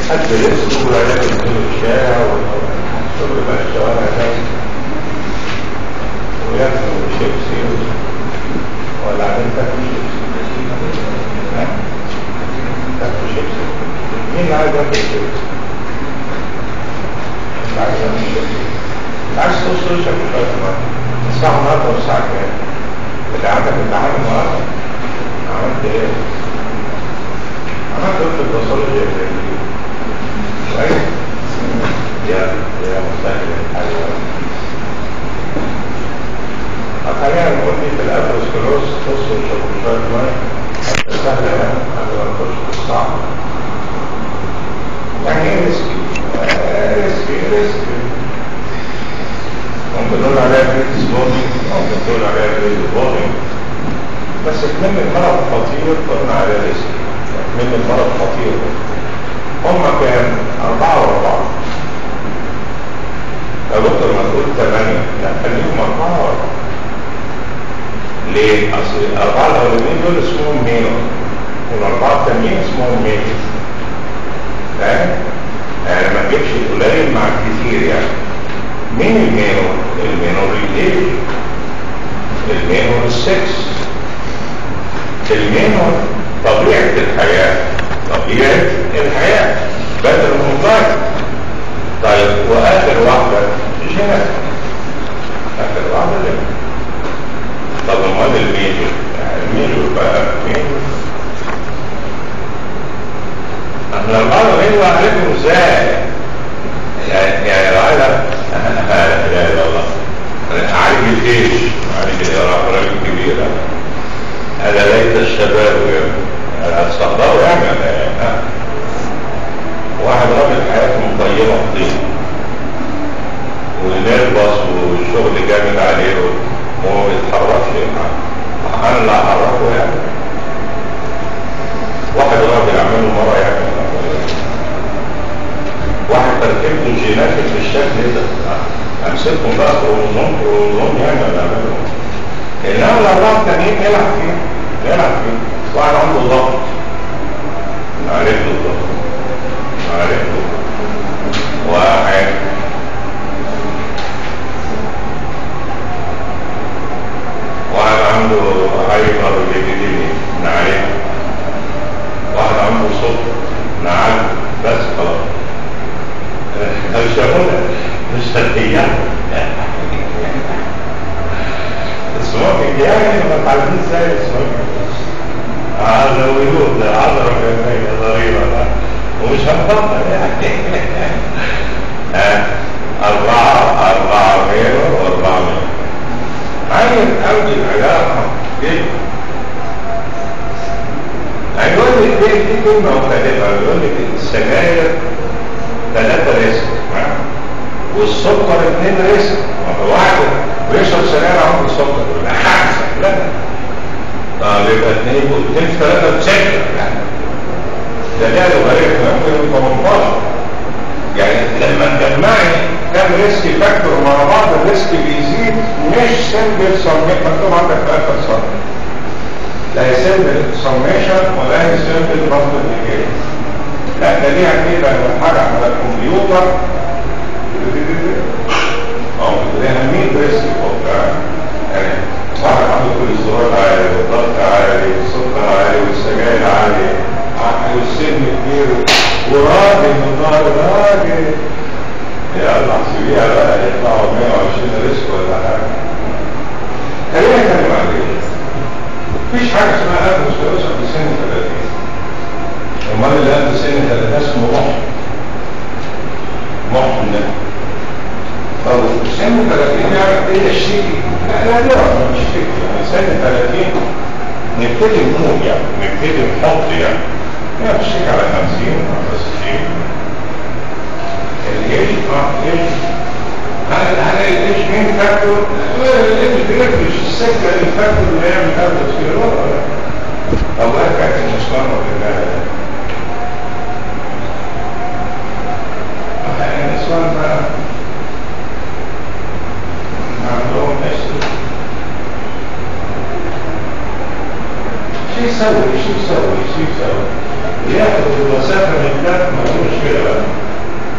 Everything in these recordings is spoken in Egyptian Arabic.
حد لسه يقول عليك ينزل الشارع والشغل بقى الشوارع تاني وياكلوا شيبسي ولا عادين تاكلوا شيبسي ها؟ تاكلوا شيبسي مين اللي عايز ياكل شيبسي؟ اللي عايز ياكل شيبسي عايز توصل شكل شوية الساعة النهاردة والساعة كام؟ اللي عندك امتحان النهاردة عملت ايه؟ عملت قلت البصل ايه؟ كويس؟ يا يا مستهل الحيوان خلينا نقول دي في الأثروسكلوز خص وشرب شوية مية حتى سهلة يعني قبل ما نخش في الصعب يعني ايه ريسكي؟ ريسكي ريسكي ممكن نقول عليها بريد سبوتنج ممكن تقول عليها بريد سبوتنج بس كمان المرض خطير قلنا عليه ريسكي كمان المرض خطير هما كام؟ أربعة وأربعة لو دكتور ما تقول ثمانية لا خليهم أربعة وأربعة ليه؟ أصل الأربعة الأولانيين دول اسمهم مينو والأربعة التانيين اسمهم مينو فاهم؟ يعني ما تجيبش القليل مع الكتير يعني مين المينو؟ المينو ريليف المينو السكس المينو طبيعة الحياة طبيعة الحياة بدل المطلق طيب وآخر واحدة جنات آخر واحدة جنات طب امال الميجور الميجور بقى ميجور احنا البعض غيروا عليكم ازاي يعني يعني لو عايز لا اله الا الله عالج الجيش عالج العراق راجل كبير هذا ليت الشباب هتصدروا يعني ها واحد راجل حياته مقيمه في طين ونلبس والشغل جامد عليه وهو ما بيتحركش انا اللي هحركه يعني واحد راجل عمله مره يعني واحد تركيبته جيناتك بالشكل ده امسكهم بقى كروموزوم كروموزوم يعني ولا اعملهم انما الاربعه التانيين يلعب فيه يلعب فيه واحد عنده ضغط عرفت الضغط عرفت واحد واحد عنده هايبر ليبيديمي نعرف واحد عنده صوت نعرف بس خلاص الشغل مش تربية السموكينج يعني ما تعلمين ازاي السموكينج هذا ويقول ده عذرة كمية ضريبة لا ومش هنفضل يعني أربعة أربعة غيره وأربعة غيره عين قوي العلاقة جدا هيقول لك دي دي كلمة مختلفة يقول لك السجاير ثلاثة ريسك والسكر اثنين ريسك واحد بيشرب سجاير عنده سكر يبقى خمسة لا طب يبقى اثنين اثنين ثلاثة بسكر ده ده لوغاريتم ممكن 18 يعني لما تجمعي كام ريسك فاكتور مع بعض الريسك بيزيد مش سمبل سميشن مكتوب عندك في اخر صف لا هي سمبل سميشن ولا هي سمبل مالتيبليكيشن لا ده دي هتبقى حاجه على الكمبيوتر اه ليها 100 ريسك يعني واحد عنده كوليسترول عالي والضغط عالي والسكر عالي والسجاير عالي والسن كبير وراجل من ظهر راجل يلا احسبيها بقى يطلعوا 120 ريسك ولا حاجه خلينا نتكلم عن ايه مفيش حاجه اسمها اثروسكلوز في سن 30 امال اللي قبل سن 30 اسمه محن محن طب سن 30 يعني ايه الشيكي لا لا لا مش شيكي يعني سن 30 نبتدي نقول يعني نبتدي نحط يعني يعني الشيك على 50 على 60 الايش اه ايش هل هل الايش مين فاكتور الايش بيفرش السكه الفاكتور اللي يعمل هذا السيرور ولا طب لا كانت المسلمه بالله النسوان بقى عندهم اسم شو يسوي شو يسوي شو يسوي ياخذ المسافه من الدم ما هو مشكله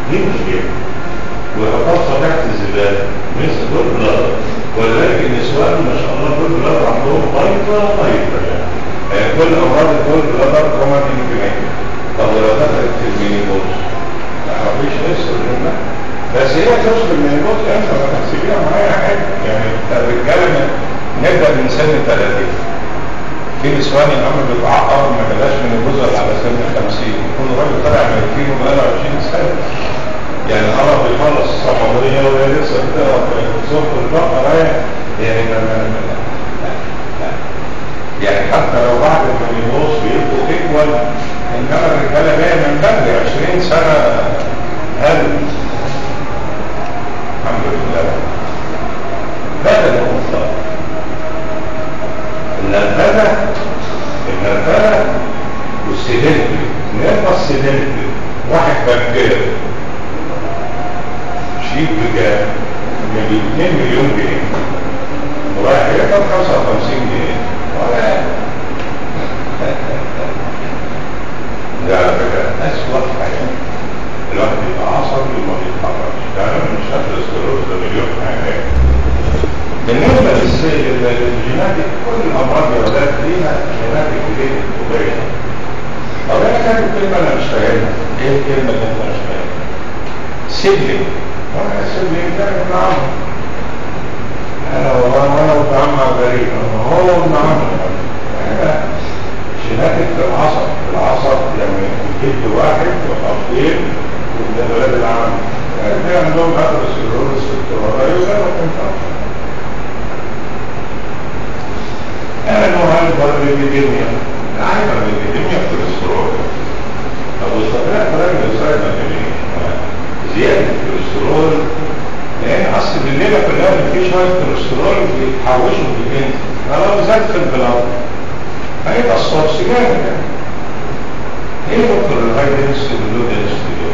دي مشكله ويحطها في صفيحه الزباله مثل دول بلاد ولذلك النسوان ما شاء الله دول بلاد عندهم بيضه بيضه يعني يعني كل امراض الدول بلاد كمان يمكن طب ولو دخلت في المينيبوز ما فيش لسه منها بس هي تدخل المينيبوز انت ما تحسبيها معايا حاجه يعني الرجاله نبدا من سن 30 في نسوان يا عم بيتعقر ما بلاش من الجزء على سن 50 يكون الراجل طالع من الكيلو بقاله 20 سنه يعني انا بيخلص الصحوبيه وهي لسه بتقرا في سوق البقره يعني ما ما ما لا. يعني حتى لو بعد المينيبوز بيبقوا ايكوال انما الرجاله جايه من بدري 20 سنه هل الحمد لله بدل المطلق النرفزه النرفزه والسيدنتري نرفز السيدنتري واحد فكر شيك بكام؟ من 2 مليون جنيه ورايح يقبض 55 جنيه ولا ده على فكرة أسوأ حاجة الواحد يبقى عصبي وما بيتحركش يعني مش هتستروز ده مليون حاجة بالنسبة للجيناتيك كل الأمراض يا ولاد ليها جيناتيك وليه طبيعي طب أنا كانت الكلمة أنا مش فاهمها إيه الكلمة اللي أنت مش فاهمها؟ سيبلينج وأنا سيبلينج ده ابن عمرو أنا وأنا وابن عمرو غريب هو ابن عمرو جيناتيك في العصب العصب يعني جد واحد وخطين وده ولاد العم يعني عندهم هذا السيروس في التوراة يبقى ما تنفعش قالوا هل بالإبيديميا عارف الإبيديميا كوليسترول طب والطبيعة طبيعة الإسرائيل ما زيادة الكوليسترول لأن أصل الليلة كلها اللي فيه شوية كوليسترول بيتحوشوا في الجنس فلو زاد في البلاد هيبقى الصورس جامد يعني ايه دكتور الهاي دنسيتي واللو دنسيتي دول؟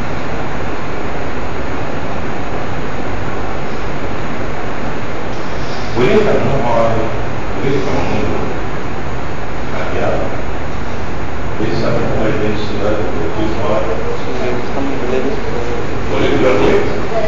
وليه كانوا معايا؟ وليه كانوا دول؟ يا ليه سموا الهاي دنسيتي ده بروتين معايا؟ وليه بالويت؟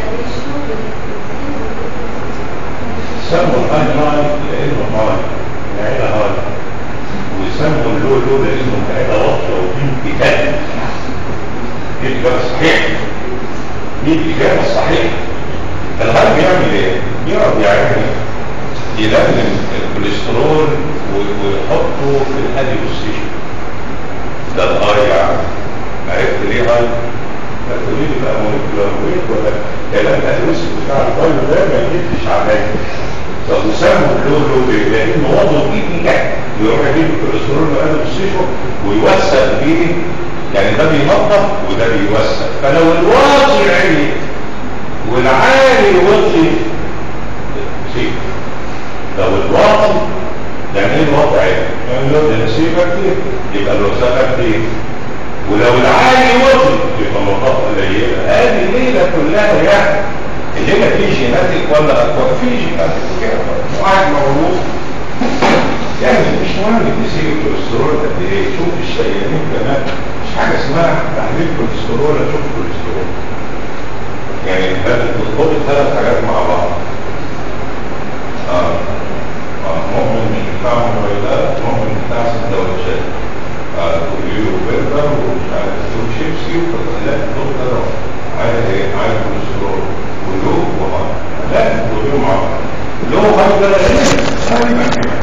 سموا الهاي لاين لانه هاي العيله هاي ويسموا اللو لو لانه عيله واطيه ودين كتاب دي الاجابه الصحيحه دي الاجابه الصحيحه الهاي بيعمل ايه؟ بيقعد يعني يلملم الكوليسترول ويحطه في الاديبوسيشن ده الهاي يعني عرفت ليه هاي؟ تقولي لي بقى مولكيولار ويت ولا كلام الادوس بتاع الهاي ده ما يجيبش عليا طب وسموا اللون له ليه؟ لانه وضعه جدا يروح يجيب الكوليسترول بقى بالسيشن ويوسع بيه يعني ده بينظف وده بيوسع فلو الواطي عالي والعالي وطي سيب لو الواطي يعني ايه الواطي عالي؟ يعني لو ده نسيبك كتير يبقى الوساخه كتير ولو العالي وطي يبقى النظافه قليله هذه الليله كلها يعني الليله في جيناتيك ولا اكبر في جيناتيك وكده وقاعد مولود يعني مش مهم تسيب الكوليسترول قد ايه شوف الشيانين كمان مش حاجه اسمها تحليل كوليسترول اشوف كوليسترول يعني لازم تطلب الثلاث حاجات مع بعض اه اه مؤمن مش بتاع موبايلات مؤمن بتاع سندوتشات اه كوليو وبرجر ومش عارف دول شيبسي وكوكسيلات دول كده عايز ايه عايز كوليسترول ولو وهاي لا كوليو مع بعض لو هاي ده ايه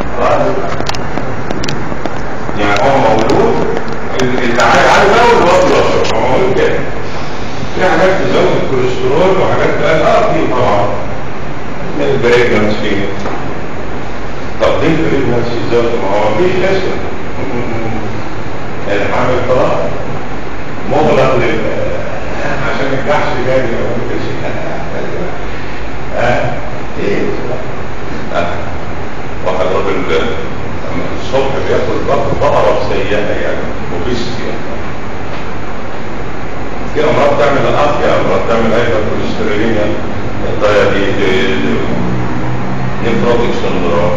يعني هو مولود اللي عايز عايز اول الوقت يشرب هو مولود كده في حاجات تزود الكوليسترول وحاجات تقل اه في طبعا البريجنس فيه طب ليه البريجنس يزود ما هو مفيش اسم الحامل خلاص مغلق لل عشان الجحش جاي او كده اه ايه اه واحد راجل الصبح بياكل بقرة سيئة يعني وبيستي في امراض تعمل الاب في امراض تعمل هايبر كوليسترولينيا الدايابيتس نيفروتيك سندروم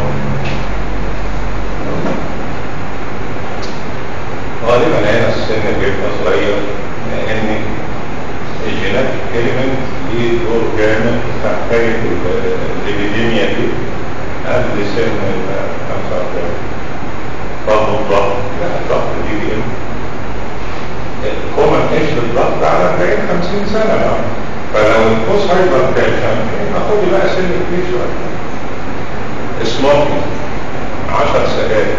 غالبا هنا السن بيبقى صغير لان الجيناتيك اليمنت ليه دور جامد في حكايه الابيديميا دي قبل سن ال 45 برضه الضغط لا الضغط دي بي ام الكومن ايش الضغط على 40 50 سنه بقى فلو الكوس هايبر تنشن هاخد بقى سن كبير شويه سموكينج 10 سجاير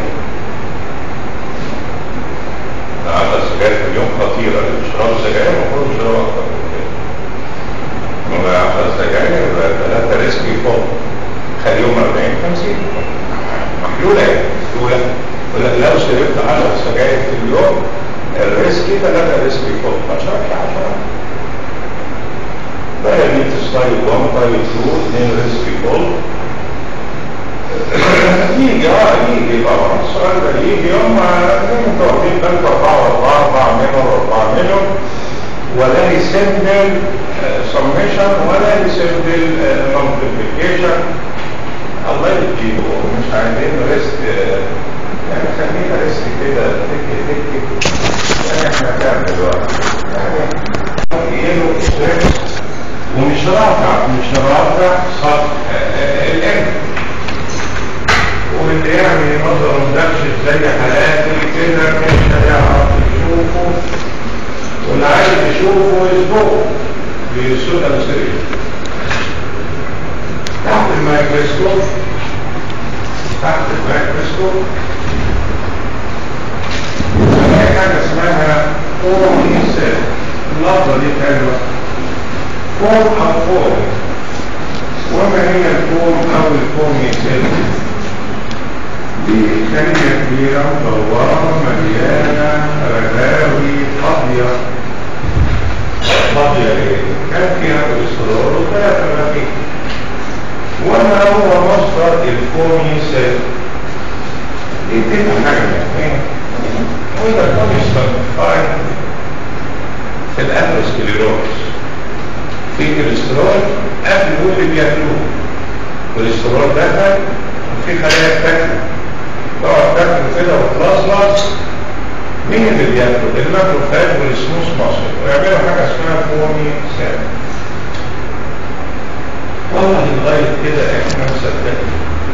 10 سجاير في اليوم خطيرة اللي بيشربوا سجاير المفروض يشربوا أكتر من كده. لما 10 سجاير يبقى ثلاثة ريسكي فوق خليهم 40 50 محلولة يعني محلولة يقول لك لو شربت 10 سجاير في اليوم الريسكي ثلاثة ريسكي فوق ما تشربش 10 diabetes type 1 type 2 اثنين ريسكي فوق يجي اه يجي طبعا السؤال ده يجي هم انتوا واخدين بالكم 4 و4 4 مليون و4 مليون ولا يسمبل سميشن ولا يسمبل مالتيبيكيشن الله يجيبه مش عايزين ريسك يعني خلينا ريسك كده تك تك يعني احنا كام دلوقتي يعني يلو ستريس ومش رافع مش رافع صف الان واللي يعني نظره مدخش زي حالاتي كده مش هيعرف يشوفه واللي عايز يشوفه يسبقه بيسوق السرير تحت الميكروسكوب تحت الميكروسكوب هنلاقي حاجه اسمها فورم سيل اللفظه دي حلوه فورم او فورم وما هي الفورم او الفورم سيل دي خلية كبيرة مدورة مليانة رغاوي فاضية فاضية ايه؟ كان فيها كوليسترول وفيها تماثيل وما هو مصدر الكومي سيل دي بتبقى حاجة ايه؟ وإذا كومي سيل في الأثروسكليروز في كوليسترول قبل اللي بياكلوه كوليسترول دخل وفي خلايا بتاكله تقعد تاكل كده وتلصلص مين اللي بياكل؟ الماكروفاج والسموث ماسل ويعملوا حاجه اسمها فومي سام والله لغايه كده احنا مصدقين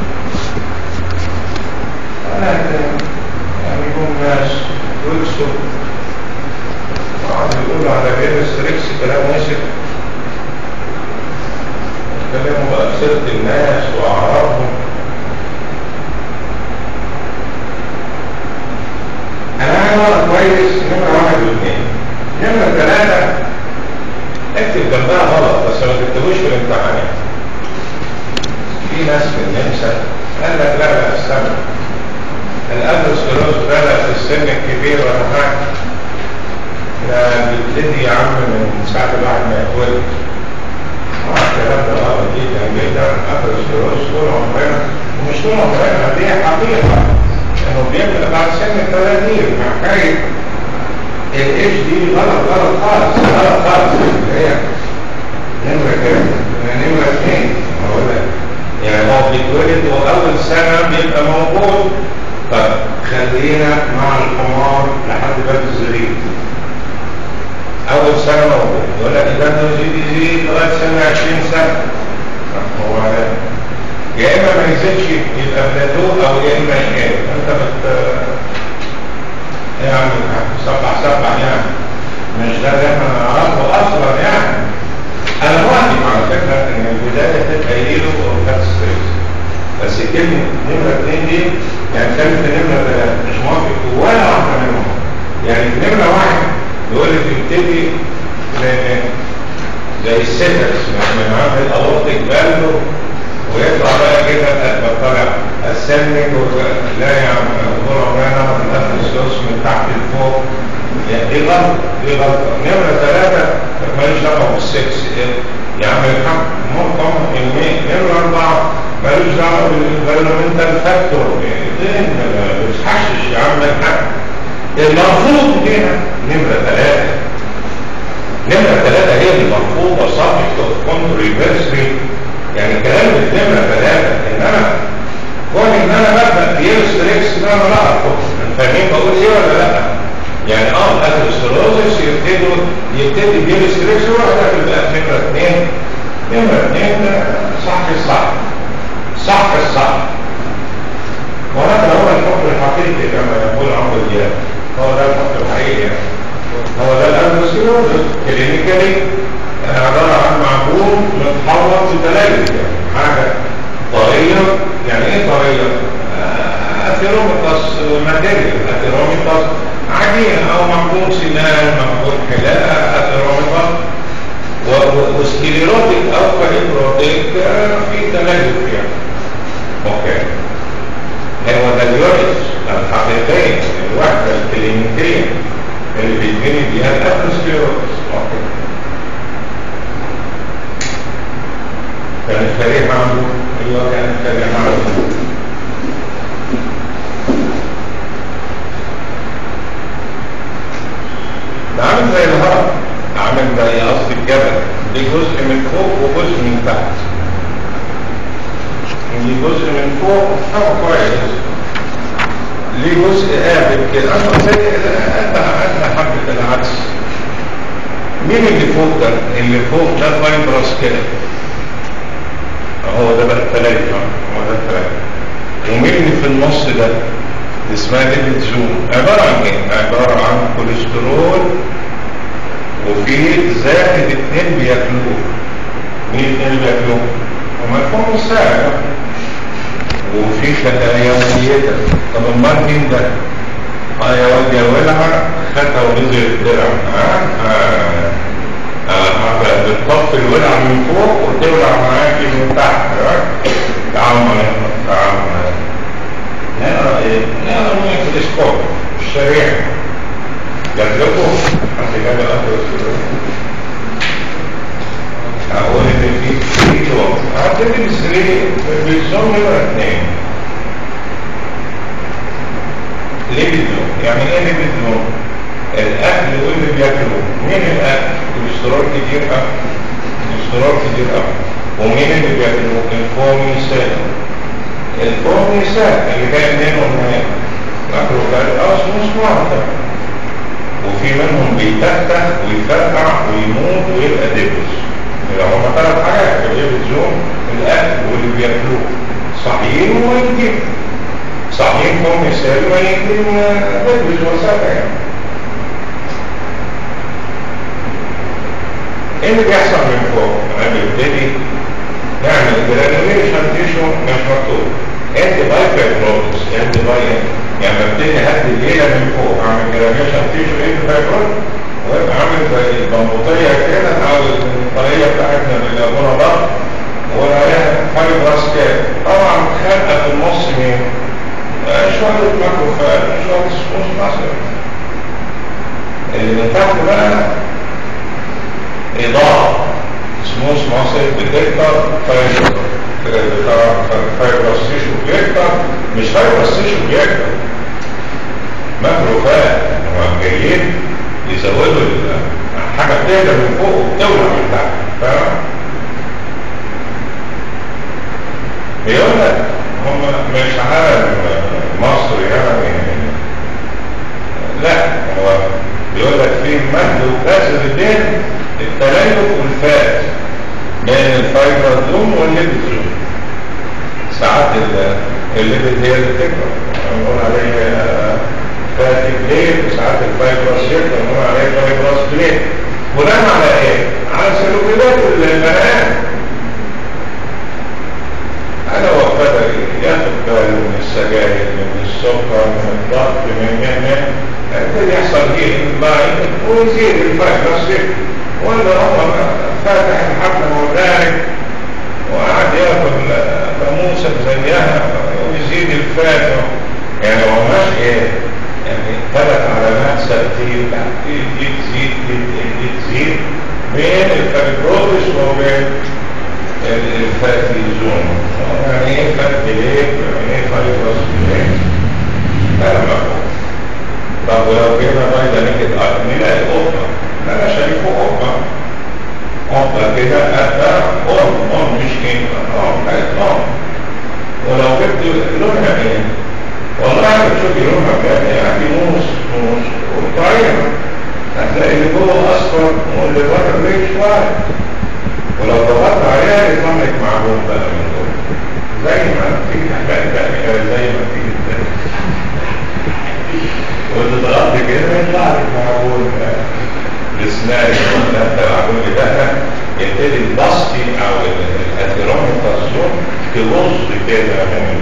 انا يعني يقوم ناس ويكسوا وقعدوا يقولوا على غير ستريكس كلام وسخ كلامه بقى بسيره الناس واعراضهم انا عايز اقرا كويس نمره واحد واثنين نمره ثلاثه اكتب جنبها غلط بس ما تكتبوش في الامتحانات في ناس في النمسا قال لك لا لا استنى الابروسكلوز بدا في السن الكبير ولا حاجه ده بيبتدي يا عم من ساعه الواحد ما يتولد الكلام ده غلط جدا جدا الابروسكلوز طول عمرنا ومش طول عمرنا دي حقيقه انه بيبدا بعد سن ال 30 حكايه الاتش دي غلط غلط خالص غلط خالص هي نمره كام؟ نمره اثنين هو ده يعني هو بيتولد واول سنه بيبقى موجود طب خلينا مع الحمار لحد باب الزريق اول سنه موجود يقول لك اذا ده يزيد يزيد لغايه سنه 20 سنه هو يا اما ما يزيدش يبقى بلاتو او يا اما يقل انت بت يعني سبع سبع يعني مش ده اللي احنا نعرفه اصلا يعني انا موافق على فكره ان البدايه تبقى يلو او فات ستريس بس كلمه نمره اثنين دي يعني كلمه نمره ثلاثه مش موافق ولا واحده منهم يعني نمره واحد يقول لي تبتدي زي السيترز من عند الاورتيك فالو ويطلع بقى كده بطلع السمك لا يا عم طول عمرنا الاسوس من تحت لفوق دي غلط دي غلط نمرة ثلاثة ماليش دعوة بالسكس يا عم الحق ممكن يومين نمرة أربعة ماليش دعوة بالانفيرمنتال فاكتور ما بتحشش يا عم الحق المرفوض هنا نمرة ثلاثة نمرة ثلاثة هي المرفوضة subject of controversy يعني كلام النمرة ثلاثة انما كون ان انا ببدا بيرستريكس ده انا لا ارفض فاهمين بقول ايه ولا لا؟ يعني اه الاثيروسكلوزس يبتدي يبتدوا يبتدي يديله ستريس يروح داخل بقى في نمره اثنين نمره اثنين ده صح الصح صح الصح وهذا هو الحكم الحقيقي كما يقول عمرو دياب هو ده الحكم الحقيقي يعني. هو ده الاندوسكلوزس كلينيكالي عباره عن معجون متحوط في تلاجة حاجه طريه يعني ايه طريه؟ اثيروميتاس ماتيريال اثيروميتاس عجين او معجون سنان معجون حلاقه اثيروميتاس وسكليروتيك او كاليبروتيك في تلاجة يعني اوكي هو ده اليوريس الحقيقية الوحدة الكلينيكية اللي بيتبني بيها الأثروسكليروتس كان الفريق عنده ايوه كان الفريق عنده ده عامل زي الهرم عامل زي قصد الجبل دي جزء من فوق وجزء من تحت دي جزء من فوق هو كويس ليه جزء قابل كده انا زي انت انت حبة العكس مين اللي فوق ده اللي فوق ده فايبرس كده هو ده بقى الثلاثة هو ده الثلاثة ومين اللي في النص ده اسمها ليبيد زون عبارة عن ايه عبارة عن كوليسترول وفي زائد اتنين بياكلوه مين اتنين بياكلوه هما يكونوا الساعة وفي خلايا ميتة طب امال مين ده؟ اه يا واد يا ولع خدها ونزل الدرع ها اه اه بتطفي الولع من فوق وتولع معاكي من تحت تعالوا معايا تعالوا معايا نقرا ايه؟ نقرا من التلسكوب الشريعة جات لكم حد جاب اخر اقول ان في في جواب هبتدي بالسرير بالزوم نمرة اثنين ليه بالزوم؟ يعني ايه ليه بالزوم؟ الاكل واللي بياكلوه مين الاكل؟ كوليسترول كتير قوي كوليسترول كتير قوي ومين اللي بياكلوه؟ الكوميسات الكوميسات اللي جاي منهم ايه؟ ماكروفاج اسمه واحدة وفي منهم بيتفتح ويفرقع ويموت ويبقى دبس يبقى هما ثلاث حاجات اللي بتزوم الاكل واللي بياكلوه صحيين وميتين صحيين هم يسالوا ميتين دبس وسادة يعني ايه اللي بيحصل من فوق؟ انا ببتدي نعمل جرانيوليشن تيشو مش مكتوب انت باي فايبروتس انت باي يعني ببتدي هدي الليله من فوق اعمل جرانيوليشن تيشو انت فايبروتس ويبقى عامل زي البنبوطيه كده او الطريه بتاعتنا اللي ابونا ضغط ورايها فايبرس كده طبعا خارقه في النص مين؟ شويه ماكروفاج شويه سموث ماسل اللي من تحت بقى إضاءة سموث ماسل بتكتر فايبرس تيشو بيكتر مش فايبرس تيشو بيكتر ماكروفاج هم جايين يزودوا حاجة بتهدى من فوق وبتولع من تحت فاهم؟ بيقول لك هم مش عالم مصر يعني لا هو بيقول لك في مد وكسر الدين التليف والفات بين الفايبرازوم والليبيزوم ساعات الليبيد هي اللي تكبر نقول عليه فاتي بليت وساعات الفايبراس يكبر نقول عليه فايبراس بليت بناء على ايه؟ على سلوكيات البنات انا وقتها ياخد باله من السجاير من السكر من الضغط من من من يبتدي يحصل ايه؟ لاين ويزيد الفايبراس يكبر ولا هو فاتح الحبل وذلك وقعد ياكل ناموسة زيها ويزيد الفات يعني هو ماشي ايه؟ يعني ثلاث علامات ثابتين دي تزيد دي تزيد بين الفايبروتس وبين الفاتي زون يعني ايه فات بليك يعني ايه فايبروس بليك لا مفهوم طب ولو جينا بقى نجد نلاقي قطه انا شايفه قطه قطه كده قطه قط قط مش كده اه قط ولو جبت لونها ايه والله بتشوفي لونها بجد يعني موس موس وطعيمة هتلاقي اللي جوه اصفر واللي بره جري شويه ولو ضغطت عليها يطلع لك معجون بقى من جوه زي ما تيجي تحرق بقى زي ما تيجي وانت ضغطت كده يطلع لك معجون الاسنان ولا المعجون بتاعها يبتدي البسطي او الاثيرومتر تبص كده من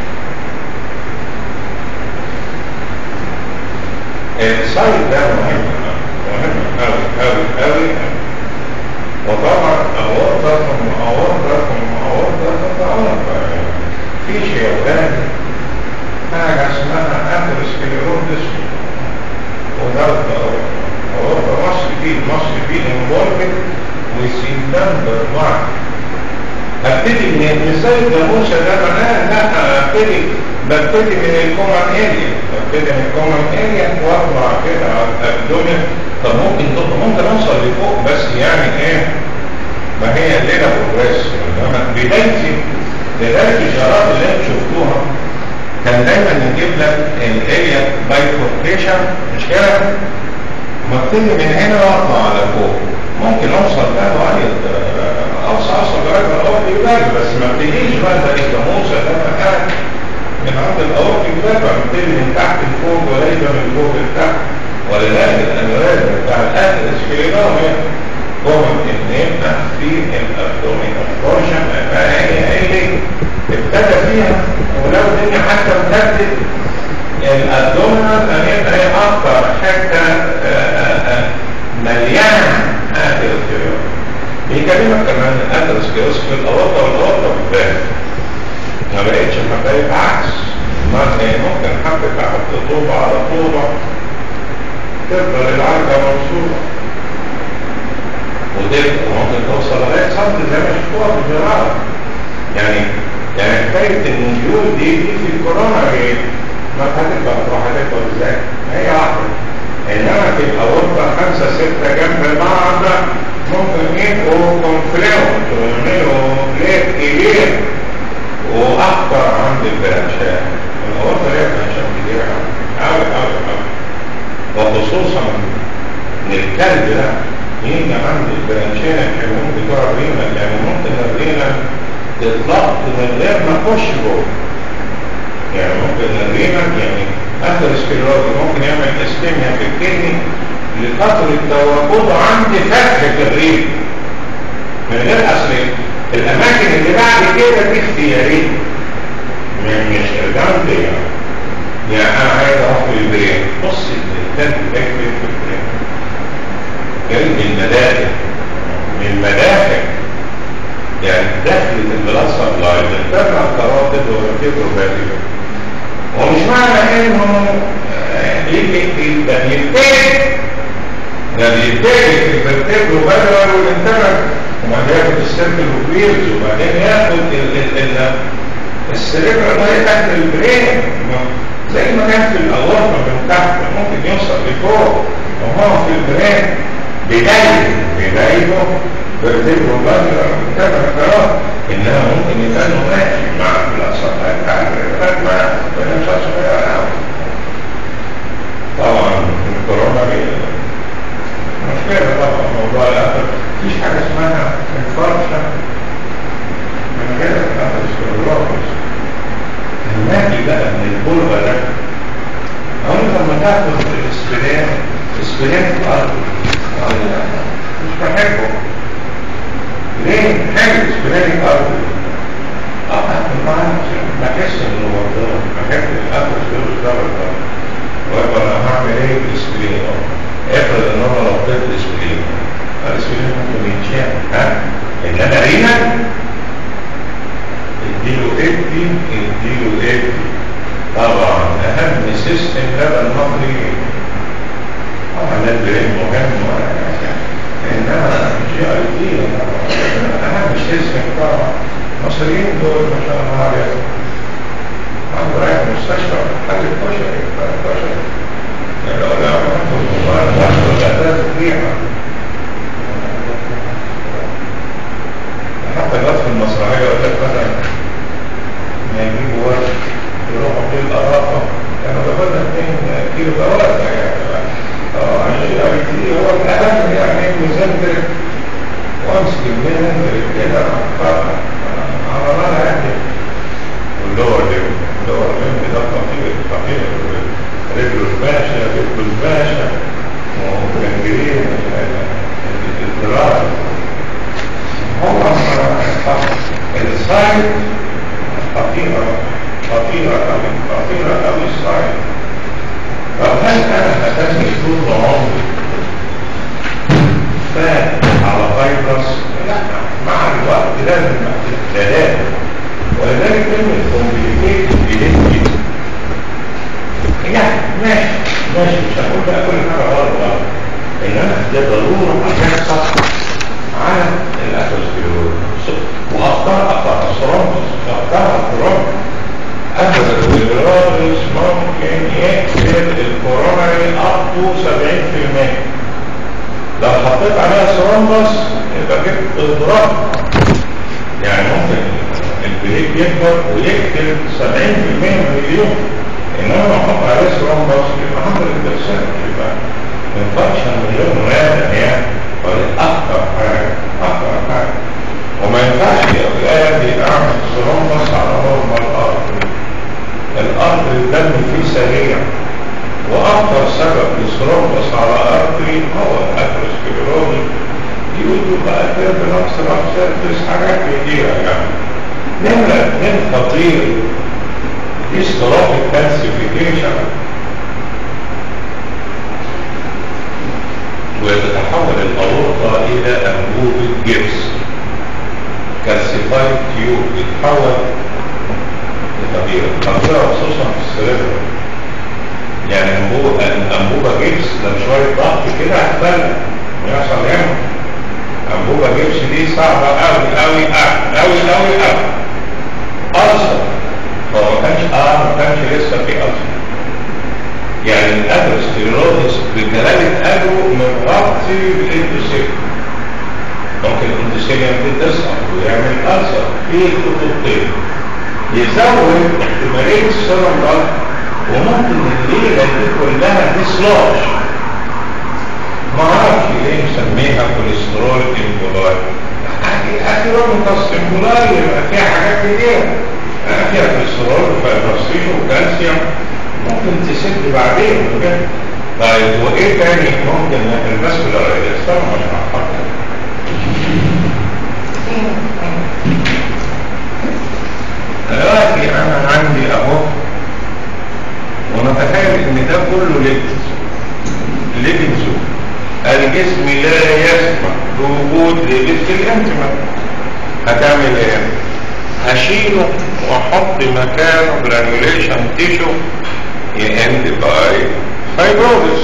السايد ده مهم مهم قوي قوي قوي وطبعا اورطه ثم اورطه ثم اورطه ثم اورطه في شيء حاجه اسمها اثيروسكليروزس وضغط اورطه اورطه مصر فيه مصر فيه انفولفد وسيمتم واحد ابتدي من مثال الجاموسه ده معناه لا ابتدي ببتدي من الكومن اريا ببتدي من الكومن اريا واطلع كده على الابدومين طب ممكن ممكن اوصل لفوق بس يعني ايه ما هي ليله بروجريس انما بدايتي بدايه الاشارات اللي انتم شفتوها كان دايما يجيب لك الاريا بايفوركيشن مش كده؟ ببتدي من هنا واطلع على فوق ممكن اوصل بقى لغايه اوصل اوصل لغايه الاورطي جبال بس ما ابتديش بقى زي الجاموسه ده مكان من عند الاورطي جبال ببتدي من تحت لفوق وليس من فوق لتحت ولذلك الانوريز بتاع الاكل السكلينوميا كومن ان يبقى في الابدومينال بورشن هي هي ابتدى فيها ولو الدنيا حتى امتدت الابدومينال ان يبقى هي اكتر حته مليانه اثيروسكليروز بيكلمك كمان اثيروسكليروز في الاورطه والاورطه بالذات ما بقتش حبايب عكس ممكن حبة تحط طوبة على طوبة تفضل العركة موصولة وتبقى ممكن توصل لغاية سطر زي ما شفتوها في الجراحة يعني يعني حكاية النجول دي دي في الكورونا ما هتبقى تروح هتبقى ازاي؟ هي واحدة انما في الاورطه خمسه سته جنب بعض ممكن يبقوا كونفليوت ويعملوا بليت كبير واكتر عند البرانشات الاورطه ليها برانشات كبيره قوي قوي قوي وخصوصا ان الكلب ده يجي عند البرانشين الحلوين بتوع الرينا يعني ممكن الرينا تتلقط من غير ما اخش جوه يعني ممكن الرينا يعني اثر سكليروز ممكن يعمل اسكيميا في الكدني لكثرة تواجده عند فتحة الريق من غير اصل الاماكن اللي بعد كده دي اختياري مش ارجانتيا يعني انا عايز اروح في البرين بص الانسان بيكتب في البرين جاي من المدافع من المدافع يعني دخلة البلاد سبلاي بتتبع الكراتب والكيبروباتيك ومش معنى انه يجي ده بيبتدي ده بيبتدي في الفرتبر وبدر والانتبه وبعدين ياخد السيركل وبيرز وبعدين ياخد ال ال السيركل ده تحت البرين زي ما كان في الاورطه من تحت ممكن يوصل لفوق وهو في البرين بدايته بدايته فرتبر وبدر انتبه خلاص انها ممكن يبقى انه ماشي مع الاسطح بتاع الرئات ما بنمشاش طبعا الكورونا دي مشكلة طبعا موضوع الاثر مفيش حاجة اسمها انفاركشن من غير الاثر السكلروز النادي بقى من البلغة ده اقول لما تاخد الاسبرين اسبرين في الارض مش بحبه ليه؟ حلو اسبرين الارض اه ما بحس انه مرضان بحب الاثر السكلروز ده مرضان ويبقى انا هعمل ايه بالاسبرين افرض ان انا لو طفل اسبرين الاسبرين ممكن يتشال ها انما رينا اديله ادي اديله ادي طبعا اهم سيستم لدى المصري طبعا الاسبرين مهم انما جي اي تي اهم سيستم طبعا المصريين دول ما شاء الله عليهم عنده رايح المستشفى حاجه كشري كشري لو لا حتى الوصف المسرحية يقول لك مثلا ما يجيبوا ورد يروحوا في الأراقة كانوا بياخدنا 2 كيلو بوابة يعني اه عشان اي تي يندرك وامسك المين يندرك كده على الله يعني واللور ليم اللور ليم ده خطير خطير رجله الباشا رجله الباشا وجنجرين الذراع هو السايد خطيرة خطيرة أوي خطيرة أوي السايد طب هل أنا أساسي طول عمري فات على فيروس؟ لا مع الوقت لازم تتلاشى ولذلك كلمة كومبليكيت بيهمني يعني ماشي ماشي مش هقول بقى كل حاجة غلط غلط إنما ده ضرورة هتحصل على الأثروسكليروز وأخطار أخطار الثرومبس أخطار الثرومبس الأثروسكليروز ممكن يقتل الكوروناري أب تو 70% لو حطيت عليها ثرومبس يبقى جبت اضراب يعني ممكن البريك يكبر ويقتل 70% من اليوم انما لو حط عليه ثرومبس يبقى 100% يبقى انفكشن مليون واحد يعني ودي اكتر حاجه اكتر حاجه وما ينفعش الآن اعمل ثرومبس على نورمال ارض الارض الدم فيه سريع واكثر سبب للثرومبس على ارضي هو الاثروسكليروز يوجد بقى بنفس الابسيرتس حاجات كتيره يعني نمرة اتنين خطير هيستروبيك كالسيفيكيشن وتتحول الأورطة إلى أنبوبة جبس كالسيفايد تيوب يتحول لخطيرة خطيرة خصوصا في السيريبرا يعني أنبوبة أنبوبة جبس لو شوية ضغط كده هتبلع ويحصل هنا أنبوبة جبس دي صعبة أوي أوي أوي أوي أوي أوي أصلا هو ما كانش اه ما كانش لسه في اصل يعني الاثروسكليروز بجلاله قلبه مغطي بالاندوسيل ممكن الاندوسيليوم دي تسقط ويعمل ألسر في خطوطين يزود احتماليه السرم ده وممكن الليله دي كلها ديسلوج ما اعرفش ليه مسميها كوليسترول امبولاي اخيرا امبولاي يبقى فيها حاجات كتير فيها كوليسترول وفايبروستيشن وكالسيوم ممكن تسد بعدين وكده طيب وايه تاني ممكن الفاسكولار استنى مش هحط دلوقتي انا عندي اهو ونتخيل ان ده كله ليبت ليبت الجسم لا يسمح بوجود لبس الانتمة هتعمل ايه هشيله واحط مكانه جرانيوليشن تيشو يند باي فايبروزس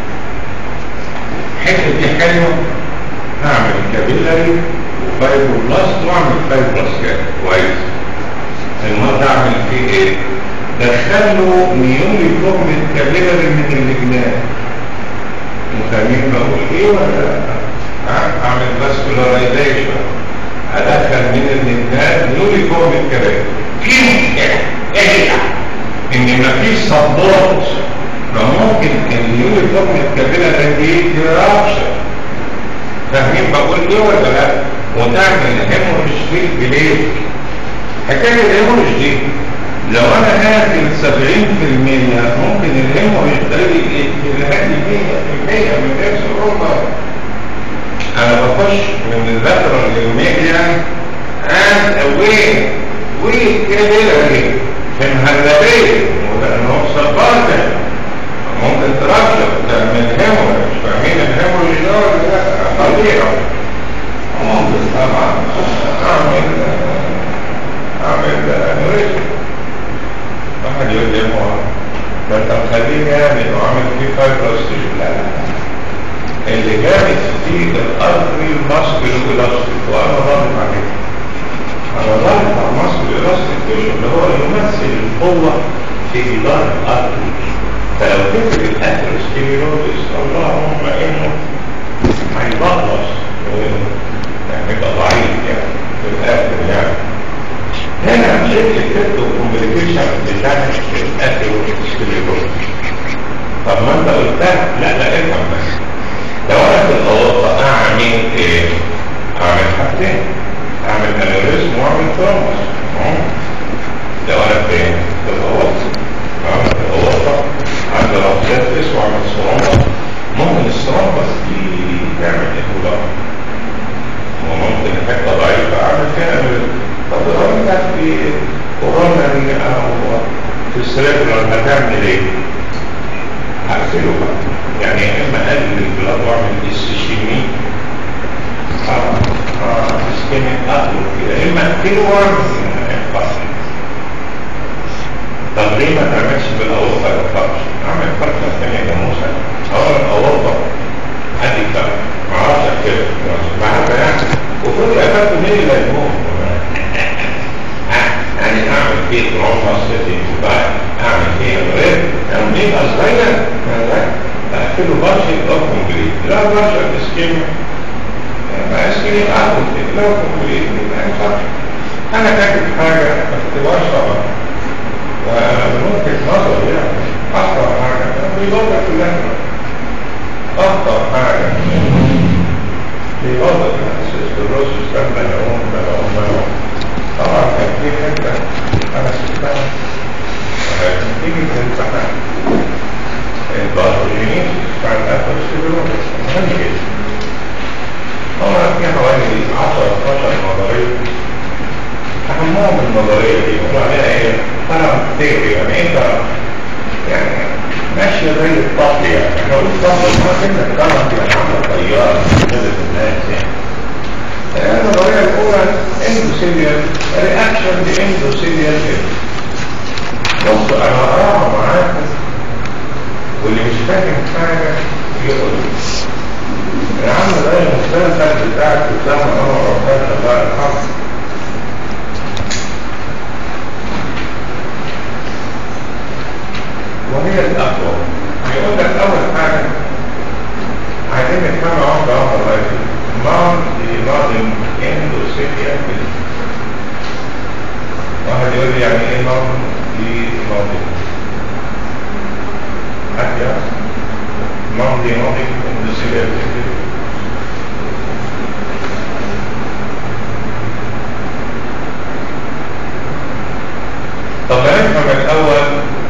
الحته دي حلوه هعمل كابيلاري وفايبروبلاست واعمل فايبروبلاست كويس المرة اعمل فيه ايه دخله ميوني فورم كابيلاري من الجنان فاهمين بقول ايه ولا اعمل فاسكولارايزيشن ادخل من النجداد نيولي فورم الكباب في ايه ان مفيش سبورت فممكن النيولي فورم الكباب دي ترابشن فاهمين بقول ايه ولا لا وتعمل هيموريج في البليد حكايه الهيموريج دي لو انا هاكل 70% ممكن الهيموريج ده يلهاني 100% من نفس الرمى انا بخش من اللاترال للميديا and away وكبيرة في مهلبية ولأنه سبارتة ممكن ترشف تعمل هيموريج فاهمين الهيموريج ده ولا لا؟ طبيعي ممكن طبعا اعمل اعمل انوريزم واحد يقول لي هو ما انت مخليه يعني وعامل فيه فايبروستيشن لا لا اللي جامد فيه الارضي الماسكل الاستيك وانا ضابط عليه انا ضابط على الماسكل الاستيك اللي هو يمثل القوه في اداره الارضي فلو كتب الاثروسكليروزس اللهم انه هيبطلس يعني يبقى ضعيف يعني في الاخر يعني هنا شكل الكتب والكومبليكيشن بتاعت الاثروسكليروزس طب ما انت قلتها لا لا افهم بس لو انا في الاوضه اعمل بريفرال هتعمل ايه؟ هقفله بقى يعني يا اما اقلل البلاد واعمل استشيمي اه اه اسكيميك اقلب يا اما اقفله واعمل انفصل طب ليه ما تعملش بالاورطه الفرش؟ اعمل فرشه ثانيه جاموسه اولا الاورطه حد يفهم ما اعرفش اكتبها ما عارف يعني وكل افات مين اللي هيموت يعني اعمل فيه تروما ستي اعمل فيه غير يعني مين صغير اقفله برشة او كومبليت لا برشة اسكيم ما اسكيم اعمل لا كومبليت ما ينفعش انا كاتب حاجة ما تكتبهاش طبعا ومن وجهة نظري يعني اخطر حاجة بيضرب كلها اخطر حاجة بيضرب السيستروسيس كان ملعون ملعون ملعون طبعا كان في حته انا شفتها تيجي في الامتحان الباثوجينيز بتاع الاتروسكليروز مهم جدا طبعا في حوالي 10 12 نظريه اهمهم النظريه دي بيقولوا عليها ايه؟ انا تيري يعني انت يعني ماشيه زي الطفل يعني احنا قلنا الطفل ما كنا الطفل يعني عامله طياره نزلت الناس يعني النظريه الاولى اندوسيليال رياكشن لاندوسيليال بصوا انا هقراها معاكم واللي مش فاهم حاجه يقول يا عم ده المسلسل بتاعك بتاع انا ربنا الله يرحمه وهي الاقوى يقول لك اول حاجه عايزين نفهم واحده واحده الله يخليك non demanding endoselial واحد يقول لي يعني ايه non demanding حد يعرف non demanding endoselial طب نفهم الاول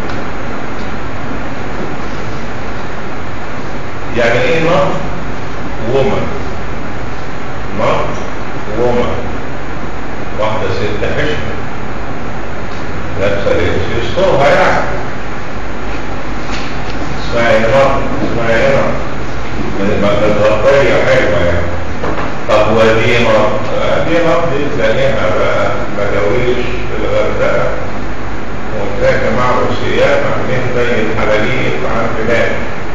يعني ايه non woman not woman واحدة ست حشمة لابسة لبس يسترها يعني اسمها ايه نار اسمها ايه نار متغطية حلوة يعني طب ودي نار دي نار دي تلاقيها بقى مجاويش في الغردقة وتلاقي جماعة روسيات عاملين زي الحلاليق عن بلاد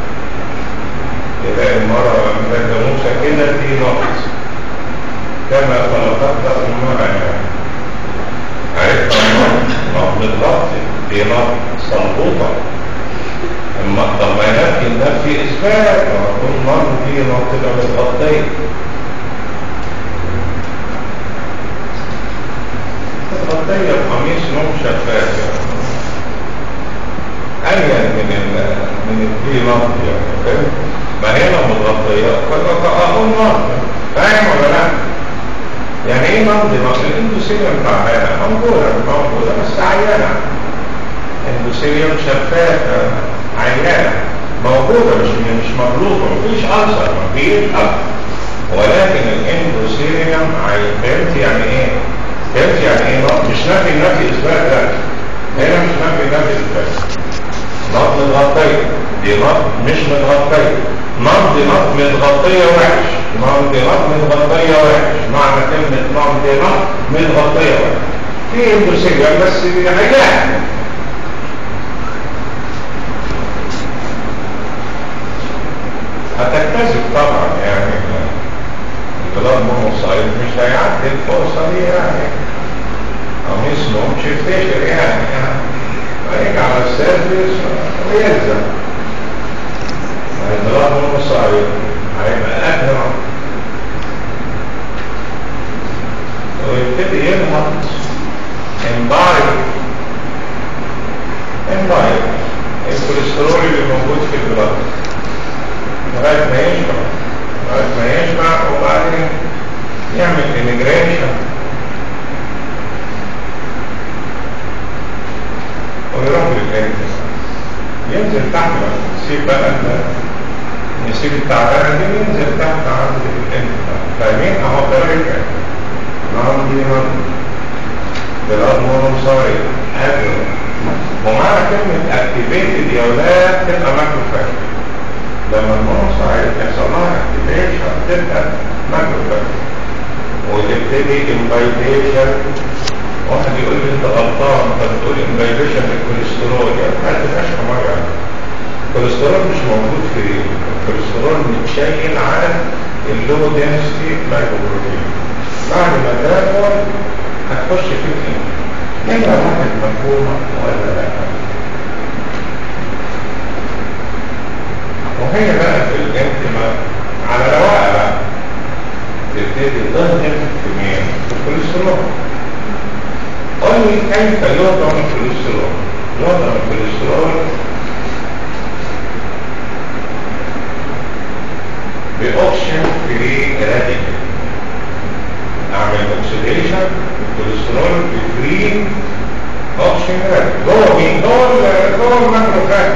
تلاقي المرة مجاموسة كده دي نقص كما خلقتها أمها يعني عرفت النار بالضبط دي نار صلبوطة اما طب ما ينفي النفي اثبات لما تكون نار دي نار تبقى متغطية متغطية بقميص نوم شفاف ألين من ال من الدي نار يعني فاهم؟ ما هي لو متغطية فأقول نار فاهم ولا لا؟ يعني ايه نمضي مصر الاندوسيليوم تعبانة موجودة موجودة بس عيانة اندوسيليوم شفافة عيانة موجودة مش مش مغلوطة مفيش ألسر مفيش ألسر ولكن الاندوسيليوم فهمت يعني ايه؟ فهمت يعني ايه نقط مش نفي نفي اثبات لا هنا مش نفي نفي اثبات نقط متغطية دي نقط مش متغطية نقط دي نقط متغطية وحش نقط دي نقط متغطية وحش معنى كلمة نقط دي نقط متغطية وحش في اندوسيليوم بس عيان هتكتسب طبعا يعني البلاد مونوسايد مش هيعدي الفرصة دي يعني قميص نوم شفتشر يعني هيجي على السيرفيس ويلزم البلاد مونوسايد هيبقى أكرم ويبتدي ينهض امبايب امبايب الكوليسترول اللي موجود في البلاد لغاية ما يشبع لغاية ما يشبع وبعدين يعمل انجريشن ويروح للانتس ينزل تحت بقى نسيب بقى نسيب التعبانة دي ينزل تحت عند الانتس فاهمين اهو طريقة نعم دي نعم بلاد مونوسايد أدرى ومعنى كلمة اكتيفيتد يا ولاد تبقى ماكروفاج لما المونوسايت يحصل لها اكتيفيشن تبقى ماكروفاج وتبتدي انفايتيشن واحد يقول لي انت غلطان انت بتقول انفايتيشن للكوليسترول يعني ما تبقاش حمار يعني الكوليسترول مش موجود في الكوليسترول متشيل على اللو دنسيتي لايبوبروتين بعد ما تاكل هتخش في ايه؟ نمرة واحد مفهومة ولا لا؟ وهي بقى في الانتماء على رواقة بقى تبتدي تهدم في مين؟ في الكوليسترول قل لي كيف يهضم الكوليسترول؟ يهضم الكوليسترول بأوكسجين فري راديكال اعمل اوكسيديشن الكوليسترول بفري اوكسجين راديكال جوه مين؟ جوه جوه الماكروفاج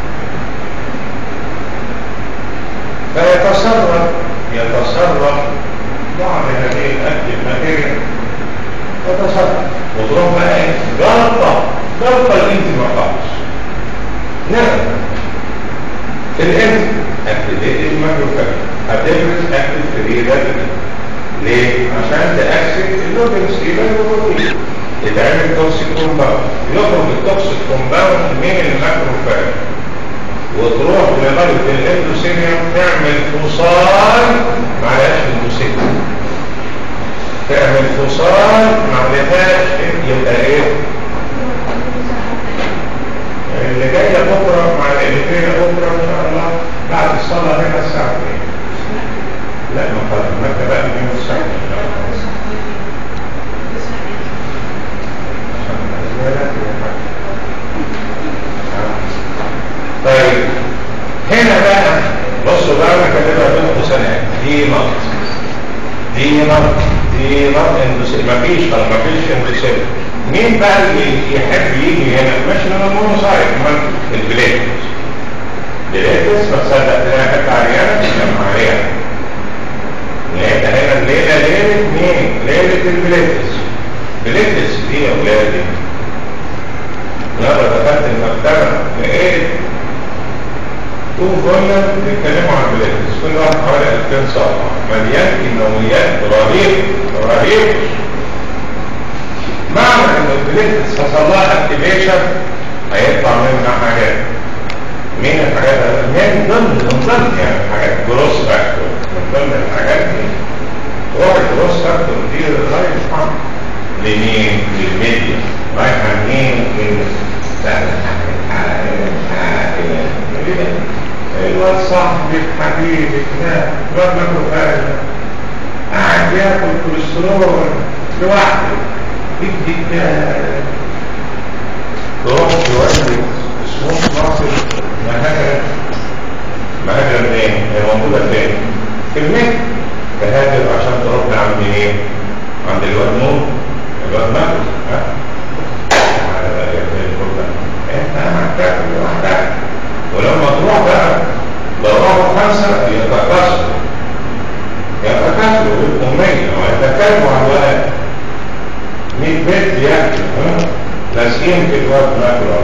فيتصرف يتصرف بعض هذه الاكل الماتيريال تتصرف وتروح بقى ايه؟ جلطه جلطه الانتما خالص نعم الانت اكتيفيت الماكروفاج هتفرز اكتيف فري راديكال ليه؟ عشان تأكسد اللودنس يبقى البروتين يتعمل توكسيك كومباوند يخرج التوكسيك كومباوند من الماكروفاج وتروح لغاية الاندوسيريوم تعمل فصال معلهاش اندوسيريوم تعمل فصال معلهاش يبقى ايه؟ اللي جاية بكرة مع اللي جاية بكرة ان شاء الله بعد الصلاة هنا الساعة 2 لا ما قد ما بقى من يوم السبت ان شاء الله طيب هنا بقى بصوا بقى انا كاتبها بين قوسين دي نقط دي نقط دي نقط اندوسيل مفيش خلاص مفيش اندوسيل مين بقى اللي يحب يجي هنا مش من المونوسايت من البليتس البليتس ما تصدق تلاقي حته عريانه تسمع عليها لقيت هنا الليله ليله مين؟ ليله البليتس بليتس دي يا ولادي مرة دخلت المكتبة لقيت تو فوليوم بيتكلموا عن بليتس كل واحد حوالي 2000 صفحة مليان كيماويات رهيب رهيب معنى ان البليتس حصل لها اكتيفيشن هيطلع منها حاجات مين الحاجات من ضمن من ضمن يعني حاجات جروس فاكتور من ضمن الحاجات دي روح الجروس فاكتور دي رايحة لمين؟ للميديا رايحة مين؟ الواد صاحبي حبيبي لا الواد ماكروفاج قاعد ياكل كوليسترول لوحده بدي تروح تولد سموث مصر مهاجر مهاجر منين؟ هي موجودة فين؟ في الميت تهاجر عشان تروح لعند مين؟ عند الواد نور الواد ماكرو ها؟ انت هتاكل لوحدك ولما تروح بقى لو راحوا خمسة يتكاثروا يتكاثروا ويبقوا مية ويتكلموا عن ولاد 100 بيت ياكل لازقين في الواد ماكرو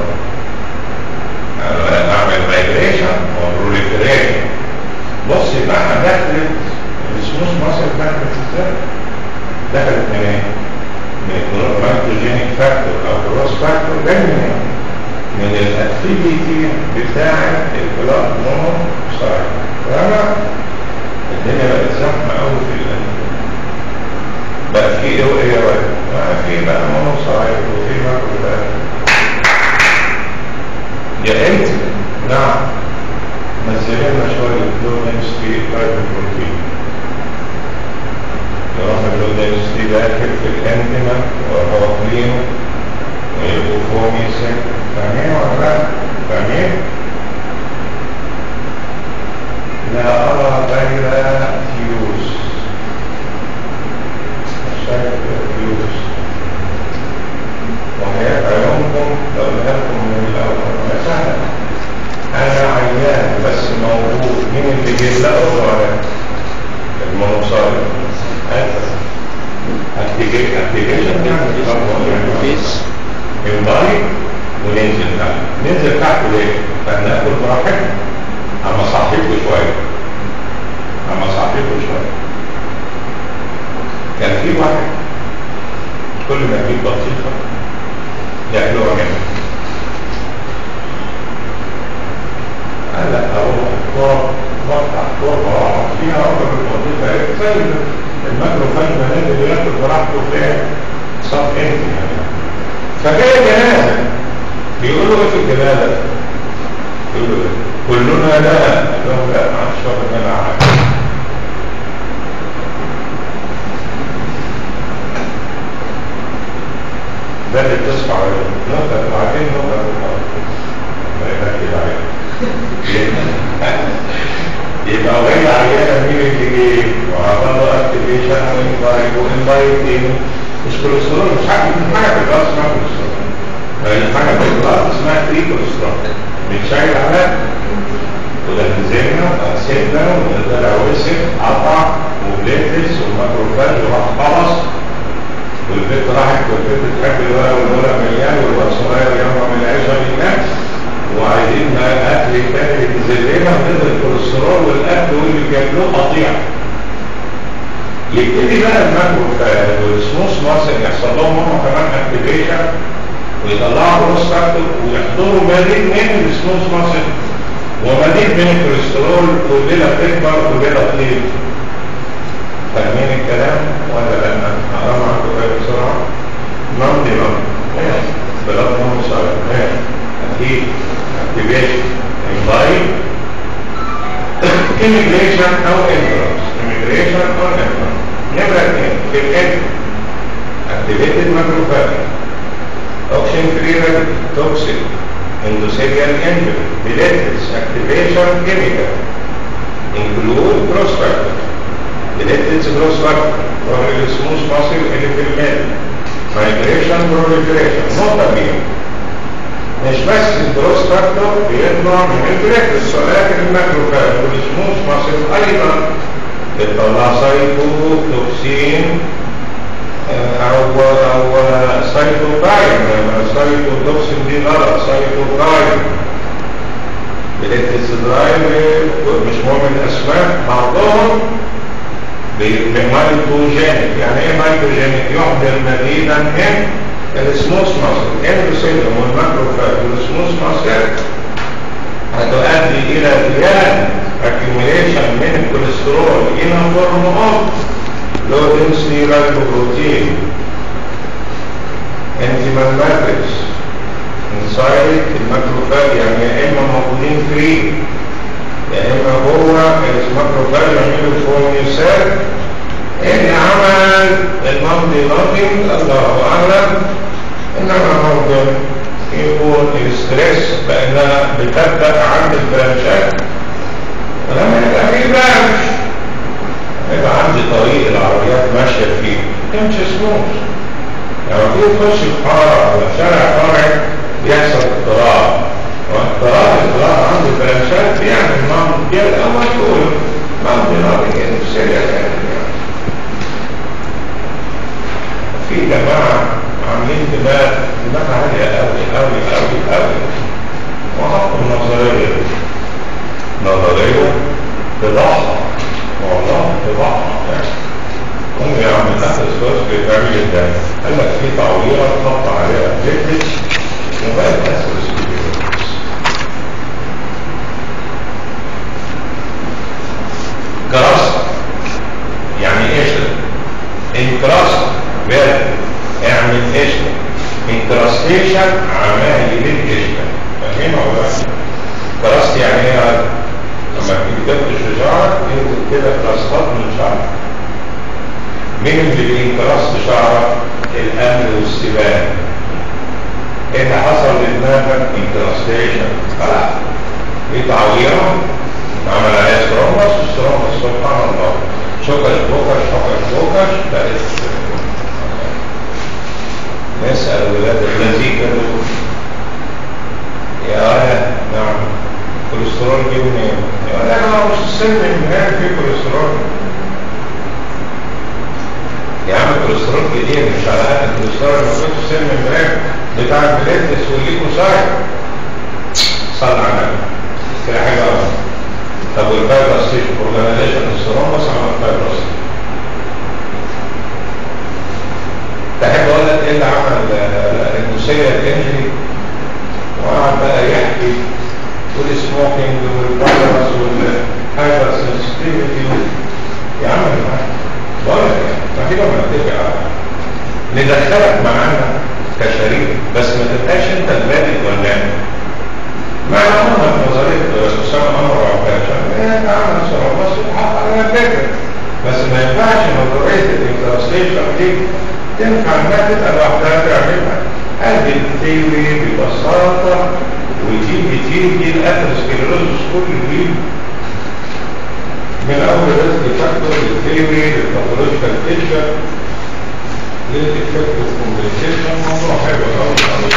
اعمل مايجريشن وبروليفريشن بص يبقى احنا دخلت السموث مصر دخلت ازاي؟ دخلت من ايه؟ من الجينيك فاكتور او كروس فاكتور جاي من من الاكتيفيتي بتاعه البلاد مونو سايد فانا الدنيا بقت زحمه قوي في القلب بقى في ايه وايه يا ولد؟ بقى في بقى مونو سايد وفي ماكرو يا انت نعم نزل لنا شويه لو دنسيتي لايبوبروتين يروح اللو دنسيتي داخل في الانتما وهو كلينو ويبقوا فوميسن فاهمين ولا لا؟ فاهمين؟ لا أرى غير فيوز شايف فيوز وهيبقى يومكم لو لكم من الأول يا سهل أنا عيان بس موجود مين اللي بيلاقوا الغرام؟ المنوصاري اكتيفيشن يعني فيس الباي وننزل تحت ننزل تحت ليه؟ فناكل براحتنا اما صحيكوا شويه اما صحيكوا شويه كان في واحد كل ما يجيب بطيخه ياكلوها منه قال لك اروح التراب واقطع التربه واقعد فيها واخد البطيخه زي الماكروفاج اللي بياكل براحته في صف انت يعني فجاء جنازه بيقولوا ايه في الجنازه؟ بيقولوا ايه؟ كلنا لا قال لهم لا ما عادش واخد منها حاجه ده اللي بتصحى عليه نقطة بعدين نقطة ما يبقى كده يبقى وهي عيانة مين اللي جه وعمل له اكتيفيشن وانفايت وانفايتنج مش كوليسترول مش حاجة مش حاجة في الجلاس اسمها كوليسترول هي حاجة في الجلاس اسمها فري كوليسترول بتشيل على وده نزلنا سيبنا وطلع وسخ قطع وبليتس وماكروفاج وراح خلص والبيت راحت والبيت بتحب الورق والورق مليان والورق صغير يوم من العيشة مليان وعايزين اكل تاني ينزل لنا ونزل الكوليسترول والاكل واللي بياكلوه قطيع يبتدي بقى الماكرو والسموث ماسل يحصل لهم هم كمان اكتيفيشن ويطلعوا بروستاكتور ويحضروا مزيد من السموث ماسل ومزيد من الكوليسترول والليله بتكبر والليله تطير فاهمين الكلام ولا لا؟ اقرا معاكم كده بسرعه نون دي نون بلاد نون سايد اكيد activation invite immigration او entrance immigration or entrance نمرة اثنين في الانت activated macrophage oxygen free radical toxic endothelial injury platelets activation chemical include growth factor platelets growth factor properly smooth muscle اللي في المال migration proliferation نقطة بيهم مش بس الجروس فاكتور بيطلع من البريكس ولكن الماكروفاج والسموث ماسل ايضا بتطلع سايتو توكسين او او سايتوكاين سايتو توكسين دي غلط سايتوكاين بتتزدرايم مش مهم الاسماء بعضهم مايتوجينيك يعني ايه مايتوجينيك يحضر مزيدا من السموث ماسل اندوسيلوم والماكروفاج والسموث ماسل هتؤدي الى زياده accumulation من الكوليسترول in a form of low density lipoprotein enzyme matrix inside الماكروفاج يعني يا اما موجودين فري يا اما هو الماكروفاج يعملوا فورميوسات ان عمل الماضي لوجين الله اعلم انما ممكن يكون الستريس لانها بتبدا عند البرانشات ولما يبقى في برانش يبقى عندي طريق العربيات ماشيه فيه تمشي سموث لما تيجي تخش في حاره ولا شارع فرعي بيحصل اضطراب واضطراب الاضطراب عند البرانشات يعني المنطق الاول تقول منطق لوجين سريع في جماعة عاملين دماغ دماغ عالية أوي أوي أوي أوي وحطوا النظرية دي نظرية تضحى والله تضحى يعني هم يا عم تحت السوس بيتعمل ازاي؟ قال لك في تعويرة تحط عليها بليتلت وبقت تسوس كراسة يعني ايش انكراسة بيرد اعمل قشطة انكراستيشن عمايل القشطة فاهمين ولا لا؟ كراست يعني ايه لما تيجي تفرش في شعرك ينزل كده كراستات من شعرك مين اللي بينكراست شعرك؟ الامن والسبان انت حصل لدماغك انكراستيشن خلاص دي تعويرة عمل عليها سترومبس سترومبس سبحان الله شكر بوكش شكر بوكش بقت نسأل ولاد الذين دول يا آية نعم كوليسترول جه منين؟ يا آية أنا مش السن من هنا في كوليسترول يا عم الكوليسترول كتير مش على قد الكوليسترول الموجود في السن من هنا بتاع البليتس والليكوسايت صلى على النبي كده حاجه أخرى. طب والفايبرس تيشو اورجانيزيشن الثرومبس على الفايبرس تحب اقول لك ايه اللي عمل الجنسيه الانجلي وقعد بقى يحكي والسموكينج والفايروس والهايبر سنسيتيفيتي يا عم بقول لك ما كده ما نتفق على ندخلك معانا كشريك بس ما تبقاش انت البادئ والنامي مع عمرنا في نظريه اسامه انور عباس ايه عمل صراحه بس بحق على الفكره بس ما ينفعش نظريه الانترستيشن دي تنفع انها تبقى لوحدها تعملها هذه الثيوري ببساطه وتيجي تيجي الاثروسكليروزس كل دي من اول ريسك فاكتور للثيوري للباثولوجيكال تيشر للافكتيف كومبنسيشن موضوع حلو قوي قوي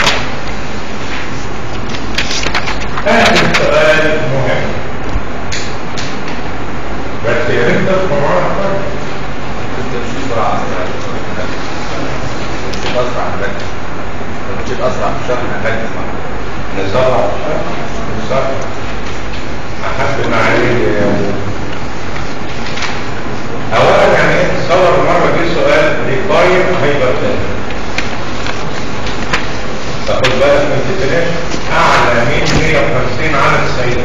آخر سؤال مهم بس يا ريت تسمع معانا أكتر. تمشي بسرعة أسرع هنركز لو مشيت أسرع في الشهر هنركز معاك نصلح نصلح أحب معاني أولا يعني إيه تصور مرة جه سؤال ريكاير هايبرتنشن تاخد بالك من التتناش أعلى من 150 على السيدة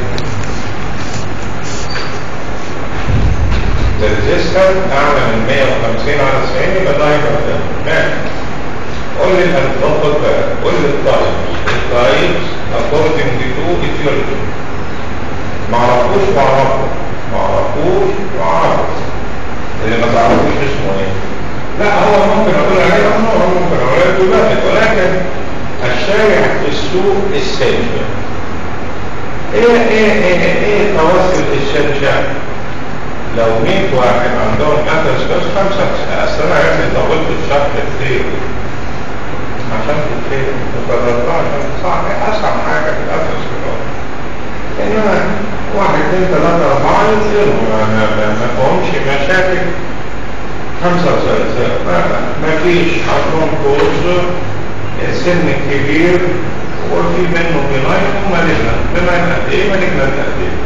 الريزيستر أعلى من 150 على 90 يبقى ده هايبرتنشن ماشي قول لي الضغط بقى قول لي التايبس التايبس according to etiology ما عرفوش وعرفوا ما عرفوش وعرفوا اللي ما تعرفوش اسمه ايه لا هو ممكن اقول عليه امر ممكن اقول عليه دولابت ولكن الشائع في السوق السلبي ايه ايه ايه ايه تواصل الشرشة لو 100 واحد عندهم اثرسكوس خمسة اصل انا عرفت طولت الشرح كتير عشان تتفهم تقررتها عشان تصعب أصعب حاجة في الأساس كله إنما واحد اثنين ثلاثة أربعة يصيروا ما ما ما ما فيهمش مشاكل خمسة وثلاثين ما ما فيش عندهم كورس سن كبير وفي منه بناين ومالجنا بناين قد إيه مالجنا قد إيه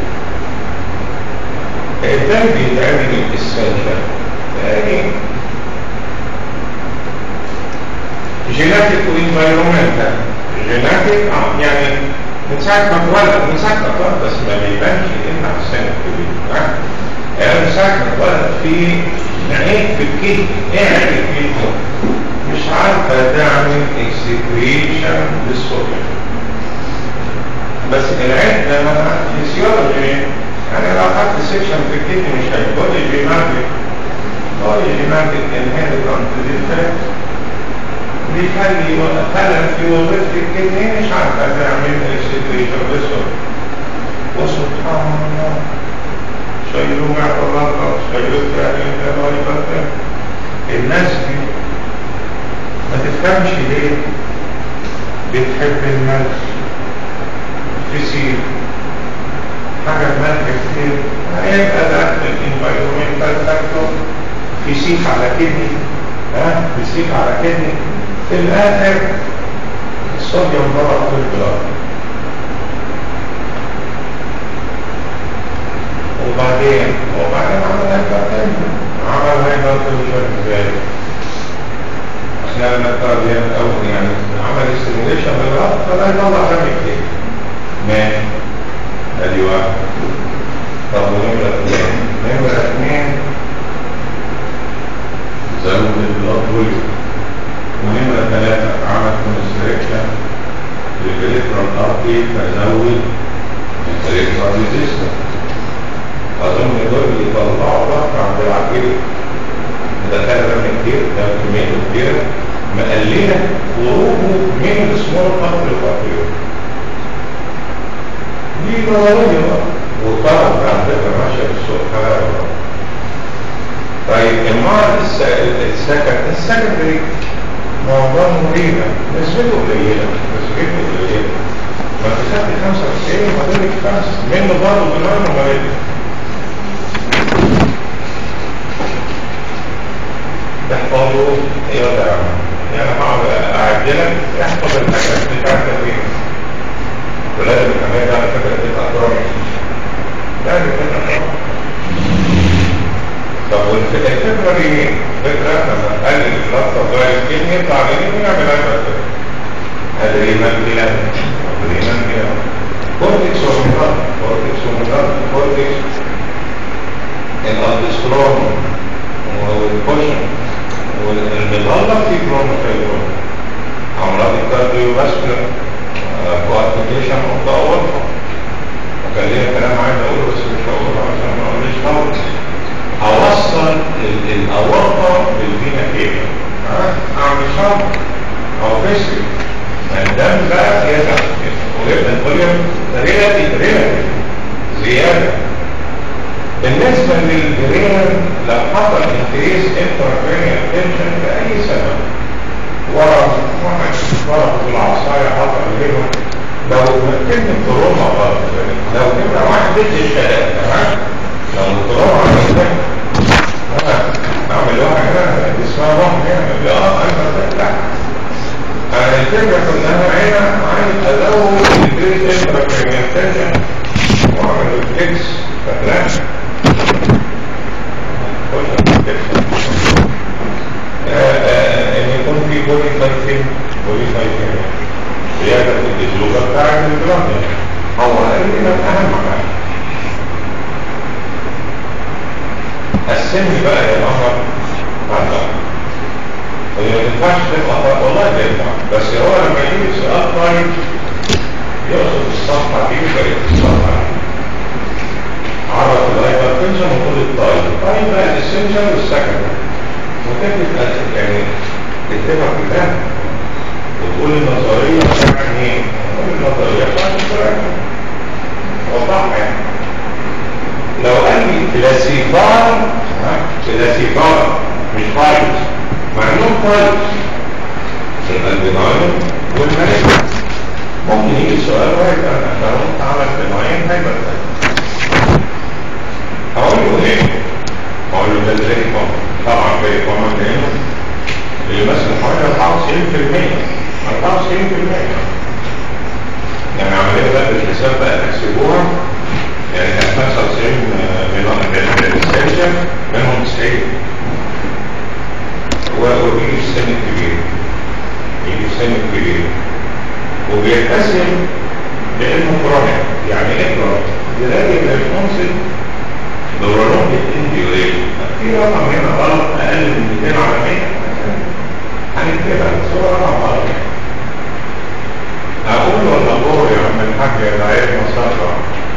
إزاي بيتعمل السنشن؟ يعني جيناتيك وانفايرومنتال جيناتيك اه يعني من ساعة ما اتولد من ساعة ما اتولد بس ما بيبانش ان احسن كبير يعني من ساعة ما اتولد في عيب في الكيد ايه عيب الكيد مش عارفة تعمل اكسكريشن للصوديوم بس العيب ده فيسيولوجي يعني لو خدت سيكشن في الكيد مش هيقول جيناتيك قول جيناتيك انهيرتنت ديفكت بيخلي خلل في وظيفة الكدني مش عارفة تعمل اكسكريشن بالصوت وسبحان الله شيلوا معك الله شيلوا التعليم كما الناس دي ما تفهمش ليه بتحب الملح فسيل حاجة ملح كتير هيبقى ده الانفايرومنتال فاكتور فسيخ على كدني ها فسيخ على كدني في الآخر الصوديوم ضرب في البلاد وبعدين وبعدين عمل هايبرتنشن عمل هايبرتنشن ازاي؟ احنا الكارديان الاول يعني عمل استيميوليشن للرأس فده يطلع دم كتير ماشي ادي واحد طب ونمرة اثنين نمرة اثنين زود البلاد فوليوم ونمرة ثلاثة عمل كونستريكشن للإلكترون أرتي فزود الإلكترون ريزيستنس أظن دول يطلعوا ضغط عند العقيدة ده كان رمي كتير ده كمية كبيرة مقللة خروجه من السمول قبل الخطير دي نظرية بقى والطلب على فكرة ماشية في السوق حاجة طيب المرض السكن السكندري موضوع مريبة نسبته قليلة نسبته قليلة ما تخلي 95 فاضلك خمسة منه برضه بنوع مريض تحفظوا ايه ولا يعني هقعد اعدلك احفظ الحاجات بتاعتك دي ولازم الحاجات دي على فكره تبقى كرامه لازم تبقى كرامه طب والفكره دي فكره لما نقلل اللفظه بتاع الكلمه يطلع عليه ونعمل عليها كده ادرينا بلا ادرينا بلا كورتكس ومنطقه كورتكس ومنطقه كورتكس الاندسترون والبوشن والمظلة في كرونوفيبرون أمراض الكارديوفاسكولار كوارتيكيشن اوف ذا اورتا وكان ليا كلام عايز اقوله بس مش هقوله عشان ما اقولش خالص اوصل الاورطه بالفينا كيبل اعمل شرط او فيسري الدم بقى يزعل ويبقى الفوليوم ريلاتيف ريلاتيف زياده بالنسبة للبرين لو حصل انكريز انتراكرينيال تنشن بأي سبب ورم واحد ضرب بالعصاية حصل لهم لو كلمة تروما غلط لو كلمة واحد ضد الشباب تمام لو التروما عملت اعمل واحد هنا اسمها واحد هنا لا انا لا انا الفكرة كلها هنا عايز ازود الانكريز انتراكرينيال تنشن واعمل الفليكس فاكرها ان يكون في بولي سايكين بولي سايكين زيادة الاسلوبة بتاعت الجرام هو تقريبا اهم حاجة السن بقى يا عمر بعد هي ما تنفعش تبقى والله تنفع بس هو لما يجي سؤال طيب يقصد الصفحة دي بقت الصفحة دي عرف الهايبرتنشن وكل الطايب الطايب بقى الاسنشن والسكن وتكتب يعني تكتبها كلها وتقول النظرية بتاعت ايه؟ تقول النظرية بتاعت الشرع وضحها يعني لو قال لي كلاسيفار كلاسيفار مش فايت مع انهم فايت الالبيناين والملك ممكن يجي سؤال واحد انا لو عمل بناين هايبرتنشن اقول له ايه اقول له ده زي كومن طبعا زي كومن لانه اللي مثلا حوالي 94% 94% يعني عمليه بقى بالحساب بقى تحسبوها يعني كانت 95 من السنشن منهم 90 وبيجي في السن الكبير يجي في السن الكبير وبيتقسم لانه كرونيك يعني ايه كرونيك؟ يلاقي الانفونسل دورانهم بتنتي ايه؟ في رقم هنا غلط اقل من 200 على 100 هنكتبها بس هو رقم غلط اقول ولا دور يا عم الحاج يا دعيت مصطفى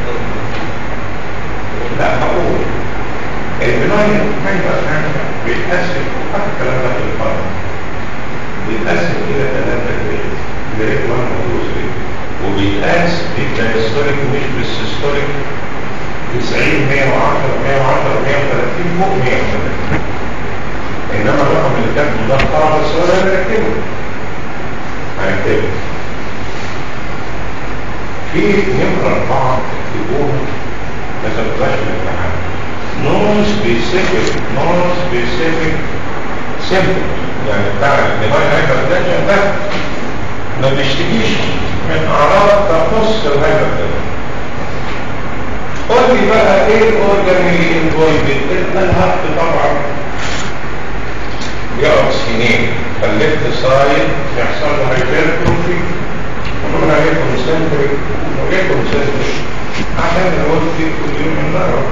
لا هقول البناية هيبقى حاجة بيتقسم حتى الكلام ده في الفرق بيتقسم الى ثلاثة جريد جريد 1 و 2 وبيتقاس بالدايستوريك مش بالسيستوريك 90 110 110 130 فوق 130 انما الرقم اللي كان ده طبعا بس هو ده اللي هنكتبه هنكتبه في نمرة أربعة تكتبوها ما تبقاش الامتحان نون سبيسيفيك نون سبيسيفيك سيمبل يعني بتاع الدماغ هايبرتنشن ده ما بيشتكيش من أعراض تخص الهايبرتنشن قول لي بقى ايه الاورجن اللي انفولفد الهارت طبعا بيقعد سنين فالليفت سايد يحصل له هايبرتروفي ونقول عليه كونسنتريك وليه كونسنتريك عشان نقول في كل يوم النار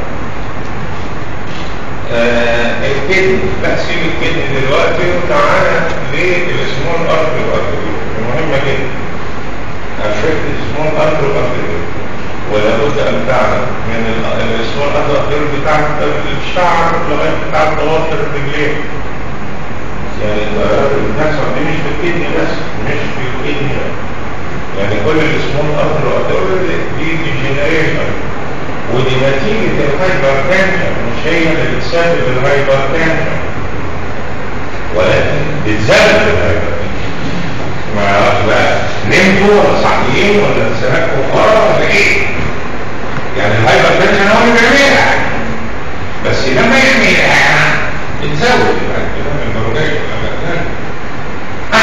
آه الكدني لا سيب الكدني دلوقتي وتعالى للسمول ارتري وارتري مهمه جدا افكت السمول ارتري وارتري ولا بد ان تعلم من الاسبوع الاخير بتاع الشعر لغايه بتاع الضوافر الرجلين يعني التغيرات اللي بتحصل دي مش في الكدني بس مش في الكدني يعني كل الاسمون اخر واخر دي ديجنريشن ودي نتيجه الهايبر تنشن مش هي اللي بتسبب الهايبر تنشن ولكن بتزود الهايبر ما يعرفش بقى نمتوا ولا صحيين ولا سمكوا ورا ولا ايه يعني الهايبر تنشن هو اللي بيعملها بس لما يعملها بتزود الهايبر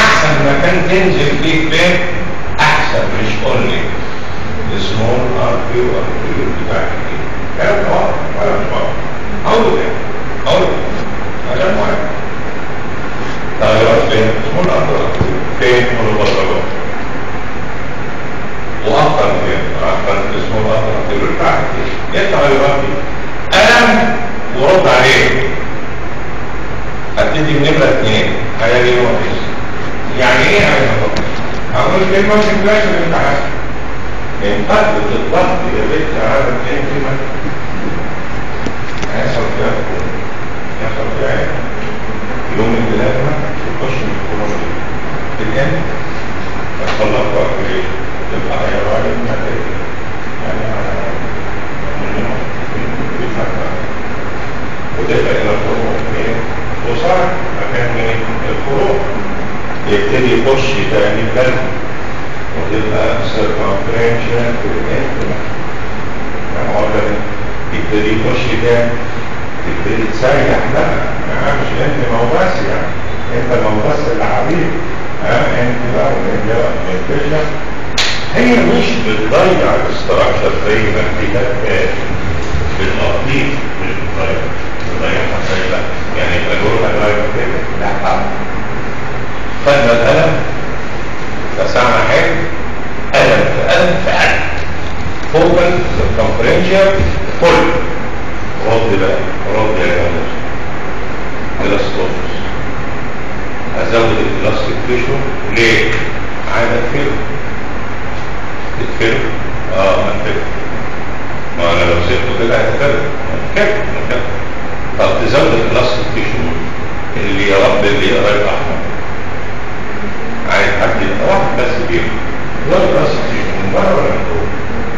عشان تنزل فيه فين احسن مش اونلي السمول ارتري وارتري بتاعك كلام واضح ولا مش واضح اقول ايه اقول عشان واحد تغيرات فين سمول ارتري فين والبطلات واكثر فين اكثر اسمه الاكثر في بتاعك ايه التغيرات دي الم ورد عليه هبتدي من نمرة اثنين هيجي نوتس يعني ايه هيجي نوتس؟ هقول كلمة مش كويسة اللي انت عارفها ينقل بالضبط يا بنت هذا الاثنين كلمة هيحصل فيها يحصل فيها ايه؟ يوم الثلاثة تخش من الكورونا الآن يحصل لك وقت ايه؟ تبقى حيوان نتائج يعني وتبقى الى الفروع ايه؟ وصار مكان ايه؟ الفروع يبتدي يخش تاني بلد وتبقى سيركمفرنشال في الانتما فاهم قصدي؟ يبتدي يخش تاني تبتدي تسيح بقى يعني مش انت موباس يعني انت موباس العبيد ها انت بقى والانجا هي مش بتضيع الاستراكشر زي ما الكتاب قال بالتقطيع مش بتضيع بتضيعها ازاي لا يعني يبقى جوه درايف كده لا طبعا خدنا القلم رسمنا حلو قلم في قلم في قلم فوكال سيركمفرنشال كل رد بقى رد يا جماعه الاستوفس هزود الالاستيك تيشو ليه؟ عايز اقفله تقفله؟ اه اقفله ما انا لو سبته كده هيتقفل كده كده طب تزود الالاستيك تيشو اللي يا رب اللي يقرا يبقى احمر عايز حد يبقى واحد بس بيه زود الالاستيك تيشو من بره ولا من جوه؟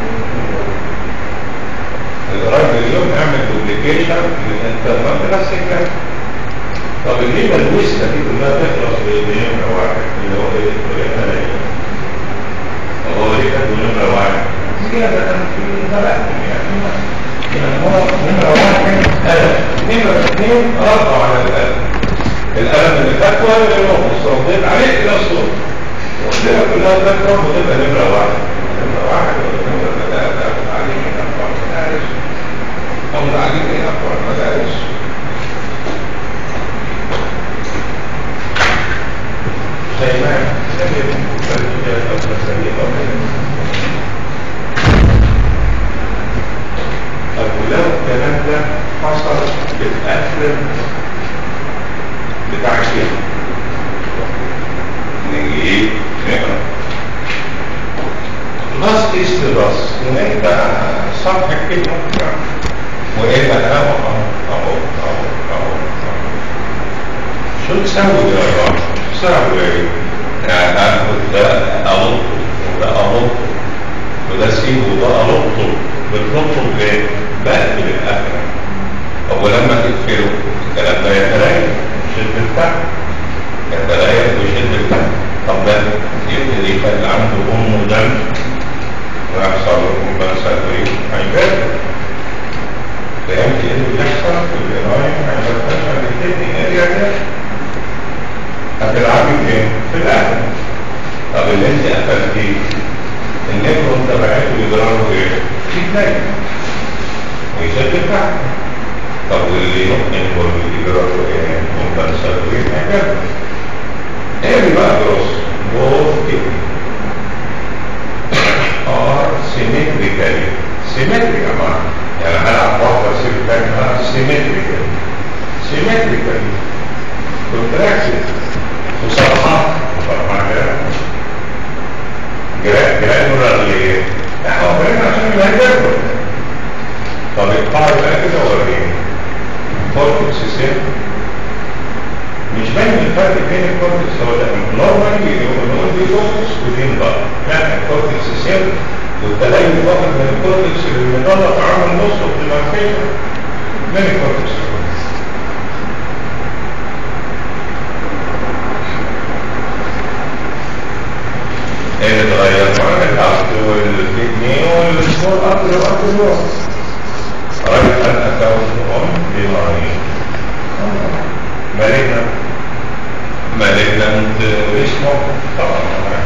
الراجل اليوم اعمل دوبليكيشن للانترنت بس كده طب الليبه الوسطى دي كلها تخلص بنمره واحد اللي هو ايه؟ طريقه ملايين طب هو ليه كانت نمره واحد؟ زياده في ثلاثه يعني يعني هو نمره واحد قلم نمره اثنين رفع على القلم القلم اللي فات هو اللي هو رديت عليه الى الصوت والليله كلها تخلص وتبقى نمره واحد نمره واحد ولا نمره ثلاثه عليه من اربع مدارس او عليه من اربع مدارس زي ما سمير فالجيل الأول سمير طب ولو الكلام ده حصل بالأكل بتاع الشيخ نيجي ايه نقرا بس اسم بس هناك بقى صفحة كلمة وإيه بقى أهو أهو أهو أهو شو تسوي يا رب؟ تسوي إيه؟ يعني هاخد ده ألطه وده ألطه وده سيبه وده ألطه بتلطه بإيه؟ بقفل الآخرة هو لما تقفله الكلام ده يتراجع شد التحت يتراجع ويشد التحت طب ده يبتدي يخلي عنده أم ودم ويحصل له كومبنساتوري هيبات فهمت ايه اللي بيحصل في القرايه هيبات عشان الكدني اريا ده هتلعبي فين؟ في الاهل طب اللي انت قفلتيه النيكرون تبعته يجرى ايه؟ يتنين ويشد تحت طب واللي يمكن يجرى له ايه؟ كومبنساتوري هيبات ايه اللي بقى جروس؟ بوث كدني are symmetrically symmetric أما يعني هلعب واحدة symmetric symmetrical symmetrical contracted وصفحة وصفحة كده جرانولا اللي احنا قلنا عشان يبقى جرانولا طب القاعدة بقى كده وريني كورتكس سيل مش باين الفرق بين الكورتكس هو ده نورمالي نقول دي كورتكس ودي بقى لا الكورتكس سيل والتلين فقط من الكورتكس اللي بيطلع عامل نص اوبتيمايزيشن من الكورتكس ايه اللي اتغير معانا الأرض والكدني والسمول أرض والأرض الوسط رايح أن أكون أم بمعنى مالكنا مالجنت اسمه طبعا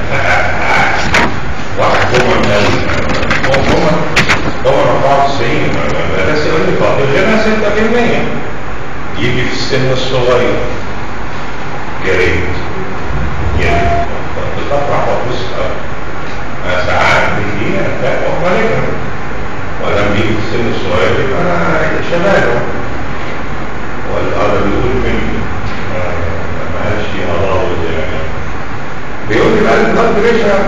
واحد هو من هو هو هو 94 بس يقول لي فاضل لنا 6% يجي في السن الصغير يا ريت يا ريت بتطلع فوق ساعات بيجي أتاك ومالجنت ولما يجي في السن الصغير يبقى انا شبابه والأرض بيقول مني ما قالش أراضي يعني بيقول لي بقى البلاد بريشر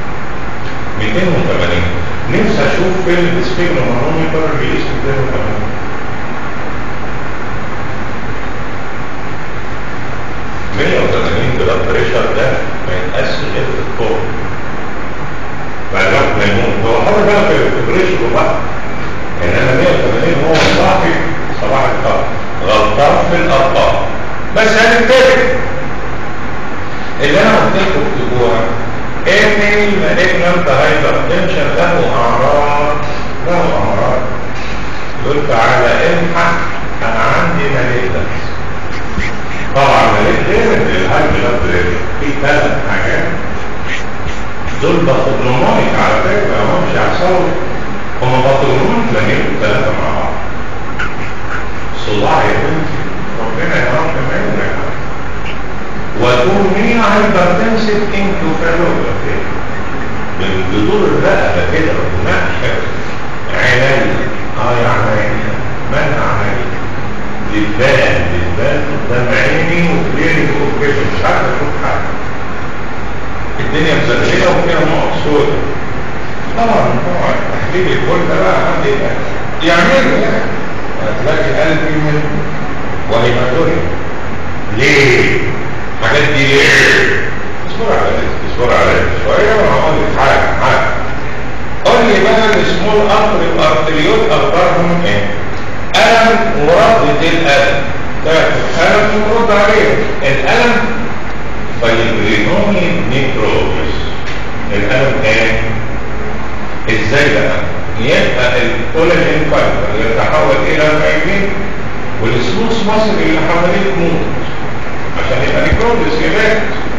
280 نفسي اشوف فيلم السبيجن مانوميتر بيقيس 280 180 بلاد بريشر ده ما يتقاس غير في الطول بعد الوقت ما يموت هو حاطط بقى في البريشر بقى انما 180 هو صاحي صباح الخير غلطان في الارقام بس هنبتدي اللي انا قلت لكم اكتبوها ان المالجنانت هايبرتنشن له اعراض له اعراض يقول تعالى الحق انا عندي مالجنانت طبعا مالجنانت الهايبرتنشن في ثلاث حاجات دول باثوجنومونيك على فكره ما مش هيحصلوا هم باثوجنومونيك لكن ثلاثه مع بعض صداع يا بنتي ربنا يا رب ما يمنع وتومي هايبرتنسيف انكفالوباثي من جذور الرقبه كده ونقشه عيني اه يا عيني منع عيني دبان دبان قدام عيني وكليني فوق كده مش عارف اشوف حاجه الدنيا مزغلله وفيها نقط سوداء طبعا طبعا تحليل الكل ده بقى عندي يعملوا يعني هتلاقي قلبي من وهيماتوريا ليه؟ الحاجات دي ليه؟ اصبر على اصبر على شويه وانا هقول لك حاجه حاجه قول لي بقى السمول ارتري ارتريول اخبارهم ايه؟ الم ورده الالم تاخد الم ورد عليه الالم فيبرينومي نيكروبس الالم ايه؟ ازاي بقى؟ يبقى الكولاجين فايبر يتحول الى فايبرين والسموث مصر اللي حواليه تموت عشان يبقى نيكروبس كمان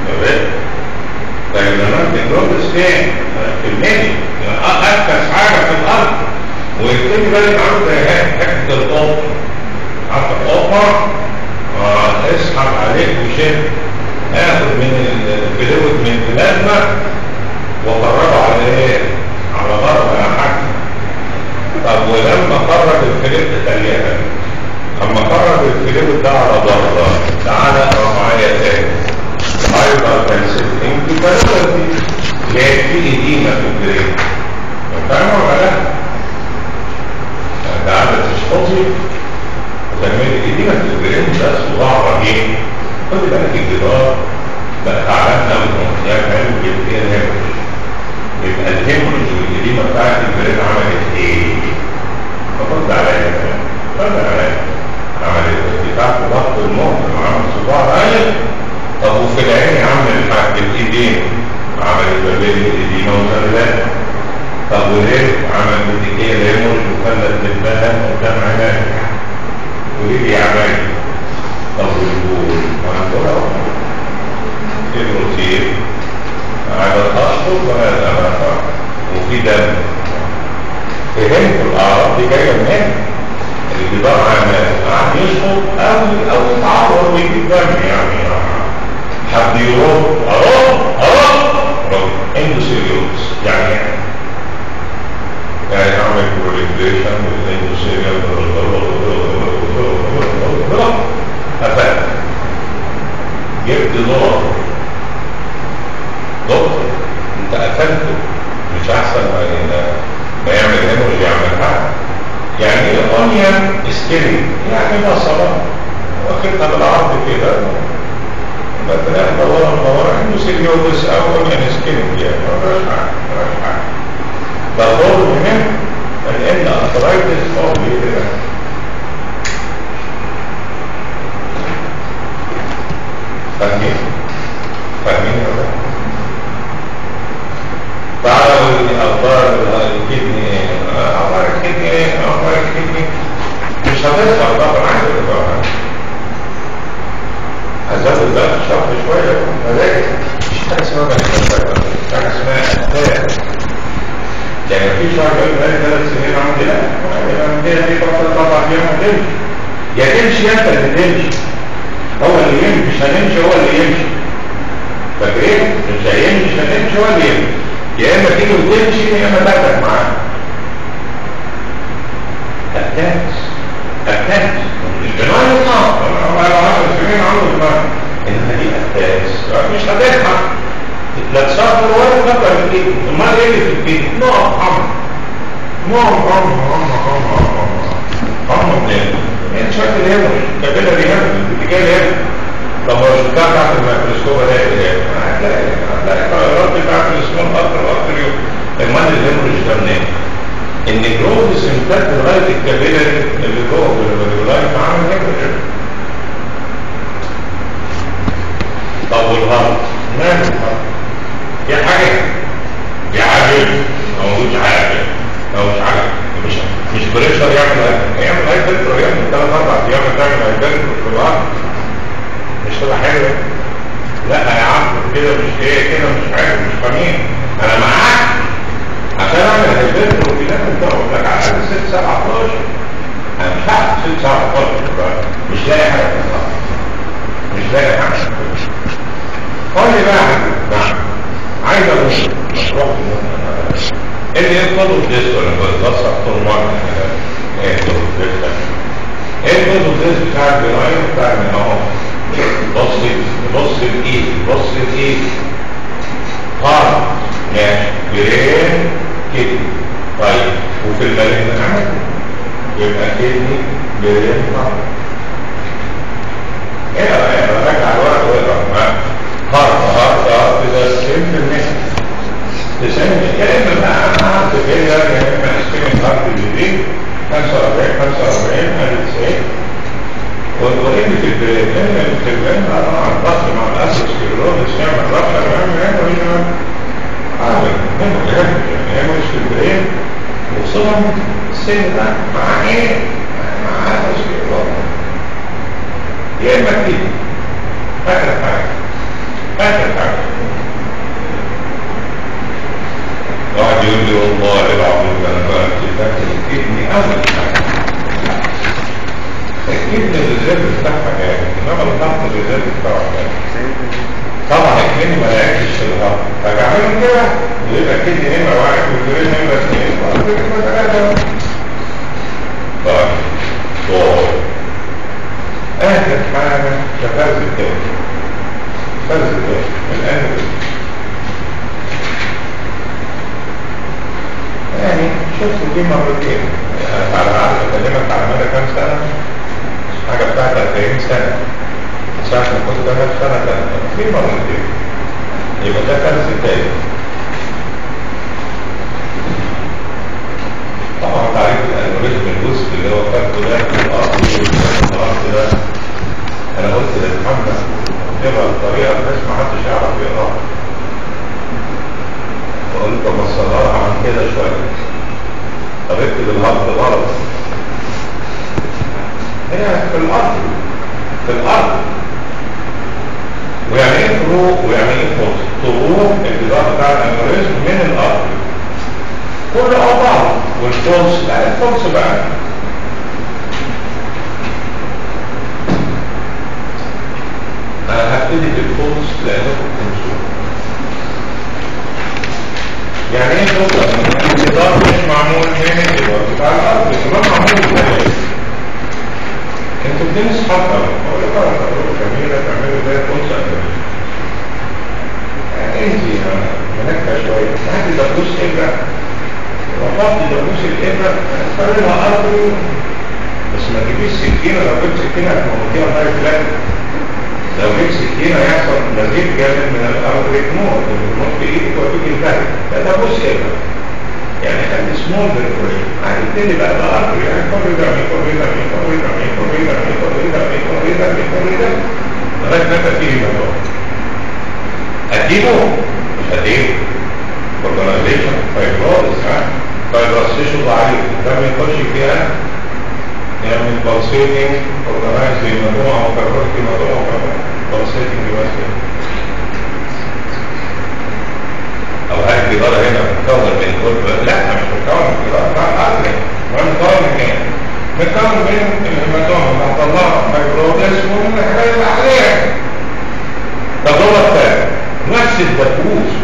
طيب لما النيكروبس فين؟ في الميدي اركز حاجه في الارض ويبتدي بقى يبقى عنده حته القطر عارف القطر اسحب عليك وشد اخد من الفلويد من البلازما وخرجه على ايه؟ على ضرب يا حاج طب ولما خرج الفلويد تليها اما خرج الفلويد ده على ضربه تعالى اقرا معايا تاني هايبر تنسيت انكفالوباثي لقيت في اديمه في البرين فاهم ولا لا؟ تعالى تشخصي وتعملي اديمه في البرين ده صداع رهيب خد بالك الجدار بقى تعبان قوي يا فاهم بيبقى الهيموريج يبقى الهيموريج والاديمه بتاعت البرين عملت ايه؟ فرد عليا رد عليا عملت ارتفاع في ضغط المخ عمل صداع عالي طب وفي العين عمل الحاج الايدين عمل البابين الاديمه وزلات طب وليه عمل بتكيه الهيموريج وخلى الدبان قدام عينيك وليه يعمل طب والبول وعنده البروتين هذا الأشهر وهذا ما وفي دم فهمت الأعراض دي جاية منين؟ الجدار عمال قاعد يشرب أو أو يتعور ويجي الدم يعني حد يرد أرد أرد اندوسيريوس يعني يعني أعمل بروليفريشن والاندوسيريوس أفهم جبت دولار دكتور انت قتلته مش احسن ما ما يعمل هنا ولا يعمل حاجه يعني ايه اونيون سكيلي يعني بصله واخدها بالعرض كده مثلا دورة دورة عنده سيليوبس او اونيون سكيلي يعني مفيش حاجه مفيش حاجه ده دور مهم لان ارثرايتس فوق كده فاهمين؟ فاهمين ولا تعالوا اخبار الكدني اخبار الكدني اخبار الكدني مش هتظهر طبعا عندك هتزود بقى الشرح شويه مزاجك مش حاجه اسمها مزاجك مش حاجه اسمها احتاج يعني مفيش واحد يقول بقالي ثلاث سنين عندي لا عندنا دي فتره طبعا فيها ما تمشي يا تمشي يا انت اللي تمشي هو اللي يمشي مش هنمشي هو اللي يمشي فاكرين مش هيمشي مش هنمشي هو اللي يمشي يا اما تيجي وتمشي يا اما تاخدك معاه التاكس التاكس مش بنوع النظام انا لو 10 سنين عنده دماغ انها دي التاكس مش هتلحق لا تسافر ولا تفكر في ايدك امال ايه اللي في البيت نقف حمر نقف حمر حمر حمر حمر حمر منين انت شايف الهمر كابيلا دي همر الاتجاه الهمر طب لو شفتها تحت الميكروسكوب هتلاقي ايه هتلاقي هتلاقي تغيرات بتاعت الاسمون اكتر واكتر يوم امال الهمر ده منين ان جروث امتد لغايه الكابيلا اللي جوه بالفاليولايت عامل هيمر طب والهرم ماله الهرم في حاجة في عاجل أو مش عاجل أو مش عاجل مش مش بريشر يعمل هاي يعمل هاي فلتر يعمل ثلاث أربع أيام تعمل هاي فلتر في الأرض مش تبقى حلوة لا يا عم كده مش ايه كده مش حلو مش فاهمين أنا معاك عشان أعمل هاي فلتر وفي ناس بتقعد لك على الأقل 6 17 أنا مش هعمل 6 17 مش لاقي حاجة في الأرض مش لاقي حاجة قول لي بقى نعم عايز اقول اللي يطلبوا الديس ولا بيتصل طول مرة ايه يطلبوا الديس ده ايه يطلبوا الديس بتاع البناية بتاع من اهو بص بص الايد بص الايد هارد ماشي برين كده طيب وفي البلد عادي يبقى كدني برين هارد ايه ايه راجع الورق واقرا هارد هارد هارد ده سيمبل ميثود تسمي كلمة بقى هارد كده يا اما اسكيمين هارد جديد 45 45 ادي 90 وإن في البرين إن في البرين أنا الضغط مع الأسس سكلروزس يعمل رفع ويعمل هنا ويعمل عامل هنا يعني هي مش في البرين وصلهم السن ده مع ايه؟ مع أسس سكلروزس يا إما كده آخر حاجة آخر حاجة واحد يقول لي والله العظيم انا كنت فاكر الكدني اول حاجه الكدني الريزيرف بتاعها جامد انما الضغط الريزيرف بتاعها جامد طبعا الكدني ما لعبش في الضغط فبعملهم كده ويبقى الكدني نمره واحد والجرين نمره اثنين وعندك نمره ثلاثه طيب طيب اخر حاجه شغال الدم فرز الدم الان يعني شفت دي مرتين على العقل بكلمك على مدى كام سنة حاجة بتاعت 40 سنة ساعة ما كنت ده في سنة تانية في مرتين يبقى ده فرز التاني طبعا تعريف الالوريثم الجزء اللي هو فرق ده في الارض والارض ده انا قلت للمحمد تبقى الطريقة بس ما حدش يعرف يقراها وقلت بصلها عن كده شوية طب اكتب الهبط غلط هي في الأرض في الأرض ويعني ايه فروق ويعني ايه فوز طروق الجدار بتاع الانوريزم من الأرض كل أوضاع والفوز لا الفوز بقى أنا هبتدي بالفوز لأنكم تنسوا يعني ايه توصل الجدار مش معمول من الجدار بتاع الارض الجدار معمول ازاي انتوا بتنس حتى اقول لك انا تجربه جميله تعملوا زي فرصه يعني انت منكه شويه هاتي دبوس ابره وحط دبوس الابره تخليها ارضي بس ما تجيبيش سكينه لو جبت سكينه هتموتيها الله فلان لو جبت سكينه يحصل نزيف جامد من الارض تموت تموت في ايدك وتيجي انتهت ده ده بص ايه يعني خلي سمول بالكوريشن هتبتدي بقى الارض يعني كل ده من كل ده من كل ده من كل ده من كل ده من كل ده من كل ده لغايه ما تجيبي الموضوع هتجيبه مش هتجيبه اورجنايزيشن فايبروز ها فايبروسيشن ضعيف ده ما يخش فيها يعمل بلسيتنج اورجنايز مجموعه وكررت مجموعه وكررت من الهيماتوما هتطلع مايكروبلازم ومن الحاجات اللي عليها تجربة الثانية نفس الدكوس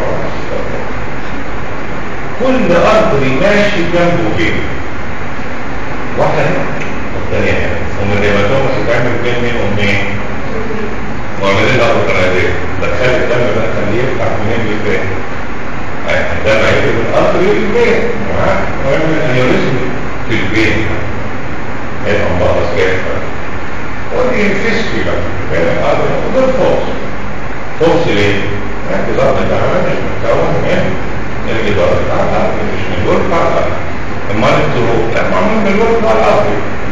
كل ارض ماشي جنبه كده واحدة هنا والثانية هنا ومن الهيماتوما تتعمل بين مين ومين وعملين لها اوترادية دخل الدم بقى خليه يفتح منين للبين الدم هيجي من الارض للبين ويعمل انيوريزم في البين هيبقى مبارس جاهزة ودي الفيسكي بقى بين الارض وده الفوز فوز ليه؟ الجدار بتاعنا مش متكون من الجدار بتاع الارض مش من الجدار بتاع الارض امال الطرق لا معمول من الجدار بتاع الارض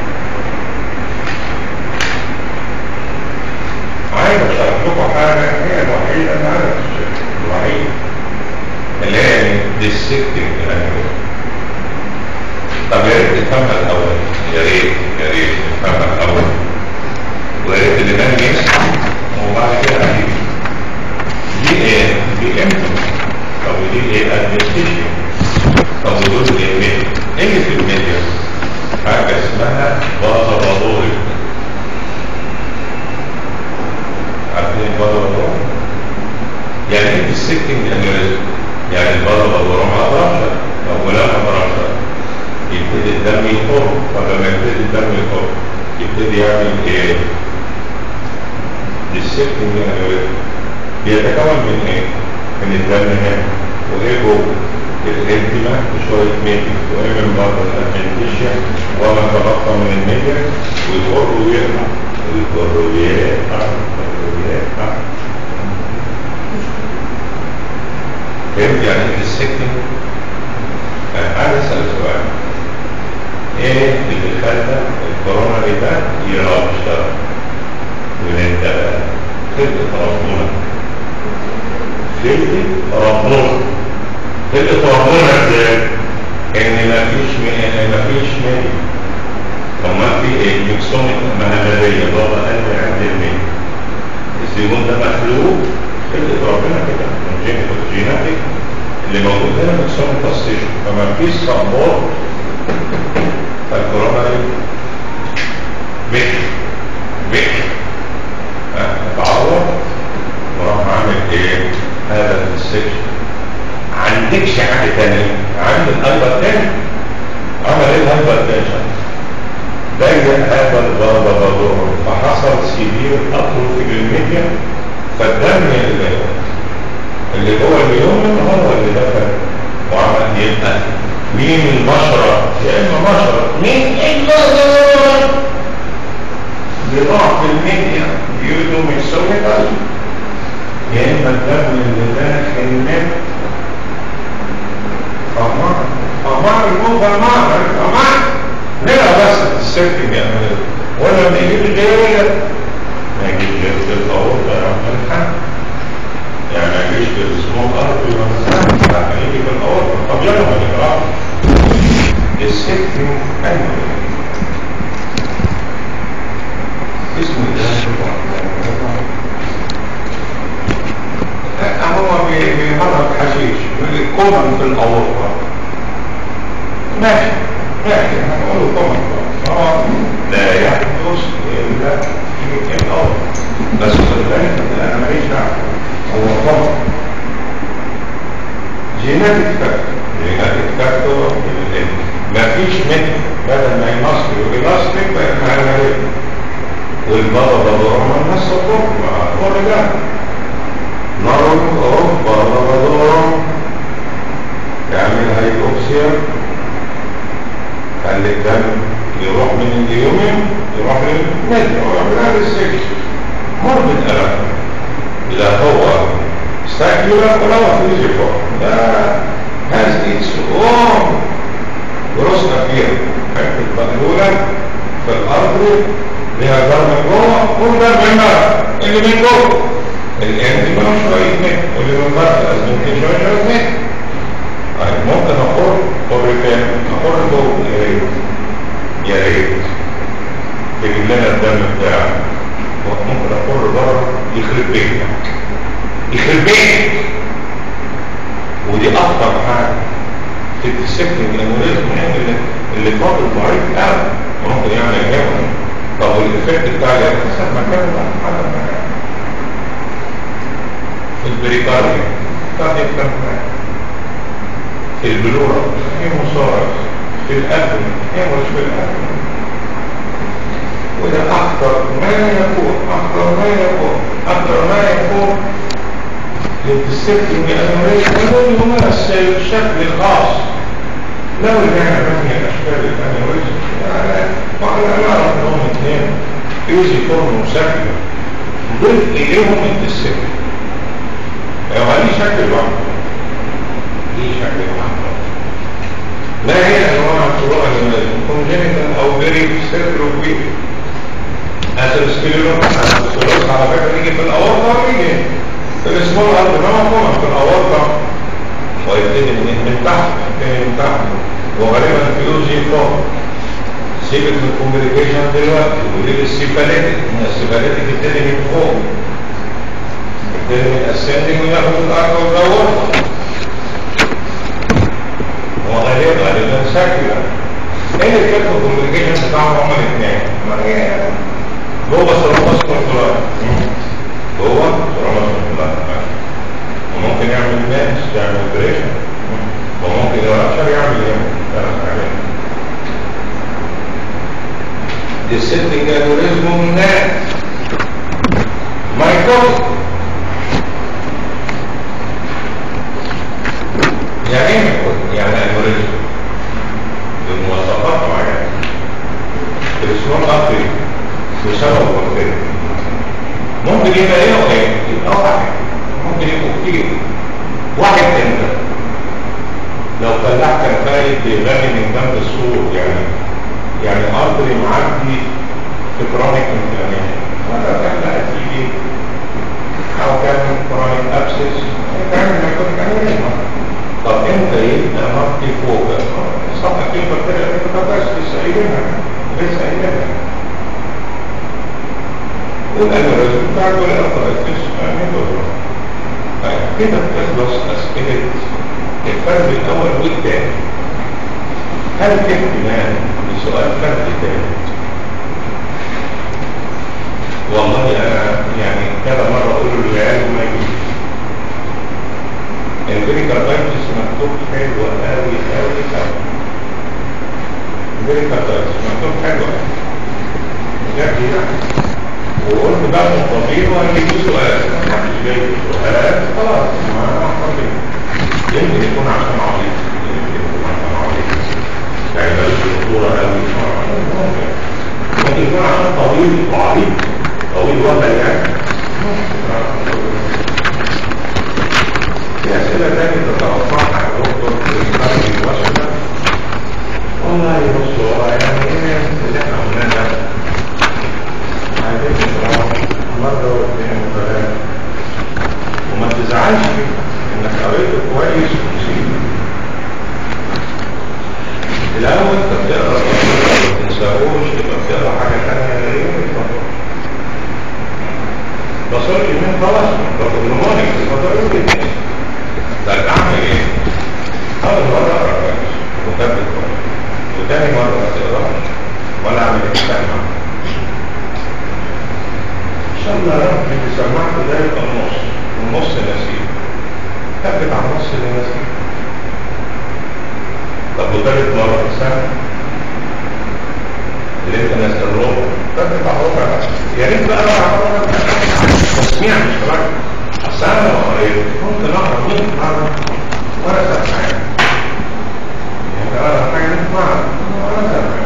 عايز اشرح لكم حاجه هي الوحيده اللي عايز الوحيده اللي هي ديسكتنج طب يا ريت تفهمها الاول يا ريت يا ريت تفهمها الاول ويا ريت اللي نام يسمع وبعد كده هجيب دي ايه؟ دي امتى؟ طب ودي ايه؟ ادمنستيشن طب ودول ايه؟ ميديا ايه في الميديا؟ حاجه اسمها بازا بازوري عارفين البازا بازوري؟ يعني ايه السيكتنج انيوريزم؟ يعني البازا بازوري ما اضربش طب ولا ما اضربش يبتدي الدم يخر فلما يبتدي الدم يخر يبتدي يعمل ايه؟ السيكتنج انيوريزم بيتكون من ايه؟ من الدم هنا وايه جوه؟ الانتما وشوية ميديا وايه من بره الادمنتيشيا وما تبقى من الميديا ويخر ويقطع ويخر ويقطع ويقطع فهمت يعني ايه السكن؟ انا اسال سؤال ايه اللي خلى الكورونا ده يرابش من انت خلقة ربنا خلقة ربنا خلقة ربنا ازاي؟ ان مفيش مفيش مية طب ما في ايه؟ ميكسوميك مهبلية بابا قلب عند المية الزيمون ده مخلوق خلقة ربنا كده جيناتيك اللي موجود هنا ميكسوميك تصير فما فيش سبورت فالكورونا دي بك بك اتعور وراح عامل ايه هذا السجن عندكش حاجة تانية عند الهايبر تاني عمل ايه الهايبر تاني ضيق هذا الضربة ضرورة فحصل سيفير اتروفي للميديا فالدم اللي اللي جوه اليوم هو اللي دخل وعمل يبقى مين المشرة يا اما مشرة مين المشرة لضعف الميديا يودو من سويتال يا اما الدم اللي داخل منه فمان فمان يكون فمان فمان نرى بس السيرتنج يعني ولا ما يجيب غير ما يجيب غير الأول ده يعمل الحمد يعني ما يجيش بالسموك أرض يبقى مثلا لا يجي بالأول طب يلا ما نقرأ السيرتنج أيوه اسمه ده هو بيهرب حشيش كومن في الأوروبا ماشي ماشي هنقول كومن هو لا يحدث إلا في الأوروبا بس صدقني أنا ماليش دعوة هو كومن جيناتيك فاكتور جيناتيك فاكتور مفيش منه بدل ما يمصر يقول لاستيك بقى يعمل والبابا بدورهم الناس الضوء مع الرجال نرم أوروبا بدورهم يعمل هايبوكسيا خلي الدم يروح من اليومين يروح للميديا ويعمل هذا السكس مر بالألم لا هو ساكيولا ولا هو فيزيكو لا has its own gross appeal حتة مقلولة في الأرض لها ضرب من جوه كل ده من بره اللي من جوه الانتي بقى شويه مية واللي من بره الازمنتين شويه شويه مية طيب ممكن اقر قر تاني اقر جوه يا ريت يا ريت تجيب لنا الدم بتاعه ممكن اقر بره يخرب بيتك يخرب بيتك ودي اخطر حاجه في السكن الانوريزم يعني اللي فاضل ضعيف قوي ممكن يعمل هيمون طب والايفكت بتاع الهيمون حسب مكانه بقى حسب مكانه في البريكارديا قد يكون في البلورة هيموسورس في القلب هيموس في القلب وده أخطر ما يكون أخطر ما يكون أخطر ما يكون للسيفتنج أنوريزم يمثل الشكل الخاص لو رجعنا بني أشكال الأنوريزم وعلى نعرف أنهم اثنين يوزي فورم مسكنة نضيف إليهم السيفتنج لو ليه شكل لوحده ليه شكل لوحده ما هي أنواع الصورة الأنوريزم كونجينيتال أو فيري سيركلوكويد أثيروسكليروم أثيروسكليروم على فكرة يجي في الأورطة ويجي في الاسمول أرض نوع طبعا في الأورطة ويبتدي من من تحت يبتدي من تحت وغالبا في يو جي فور سيبك من الكوميونيكيشن دلوقتي ودي السيفاليتك السيفاليتك يبتدي من فوق يبتدي من الاسندنج وياخد الأرض والأورطة وغالبا غالبا ساكلة ايه اللي كانت الكوميونيكيشن بتاعهم هما الاثنين؟ جوه سيروماس كنترول جوه سيروماس كنترول وممكن يعمل ناس يعمل بريشن وممكن يرشر يعمل ايه دي سيتنج انوريزم من ناس مايكروب يعني ايه مايكروب؟ يعني انوريزم بمواصفات معينه الاسمون افريقي بسبب وكده ممكن يبقى ايه وايه يبقى واحد ممكن يبقوا كتير واحد انت لو فلاح كان خايف بيغني من جنب السور يعني يعني ارضي معدي في كرونيك انفلاميشن ولا كان بقى تيجي او كان كرونيك ابسس كان ما يكون كان طب انت يبقى مالتي فوق صح في بكتيريا في بس لسه قايلينها لسه قايلينها والانوريزم بتاع كل الارترايتس كده بتخلص اسئله الفرد الاول والثاني هل في احتمال لسؤال فرد ثاني والله انا يعني كذا مره اقول للعيال ما يجيش الفيريكاردايتس مكتوب حلو قوي قوي قوي الفيريكاردايتس مكتوب حلو قوي بجد يعني وقلت بقى مطبقين وهنجيب سؤال محدش جايب سؤال خلاص ما مطبقين يمكن يكون عشان عبيط يمكن يكون عشان عبيط يعني ملوش خطورة قوي ممكن يكون عشان طويل وعبيط طويل وهبل يعني في أسئلة تانية تتوقعها يا دكتور في الفرق الوسط والله بصوا يعني ايه اللي احنا قلناه ده عايزين نقراه مرة واثنين وثلاثة وما تزعلش انك قريته كويس ونسيته الأول انت بتقرا ما تنساهوش يبقى بتقرا حاجة تانية غير بصرت من خلاص باخد نمونيك الفترة جدا طيب اعمل ايه؟ أول مرة اقرا كويس وكتب كويس وتاني مرة ما تقراش ولا اعمل ايه تاني ان شاء الله رب اللي سمعته ده يبقى النص والنص نسيب ثبت على النص اللي نسيب طب وثالث مرة في السنة اللي انت ناسي الربع ثبت على الربع بقى يا ريت بقى ربع مرة تسميع مش ربع اصل انا لو قريت ممكن اقرا 100 مرة ولا سمع حاجة يعني اقرا حاجة 100 مرة ولا سمع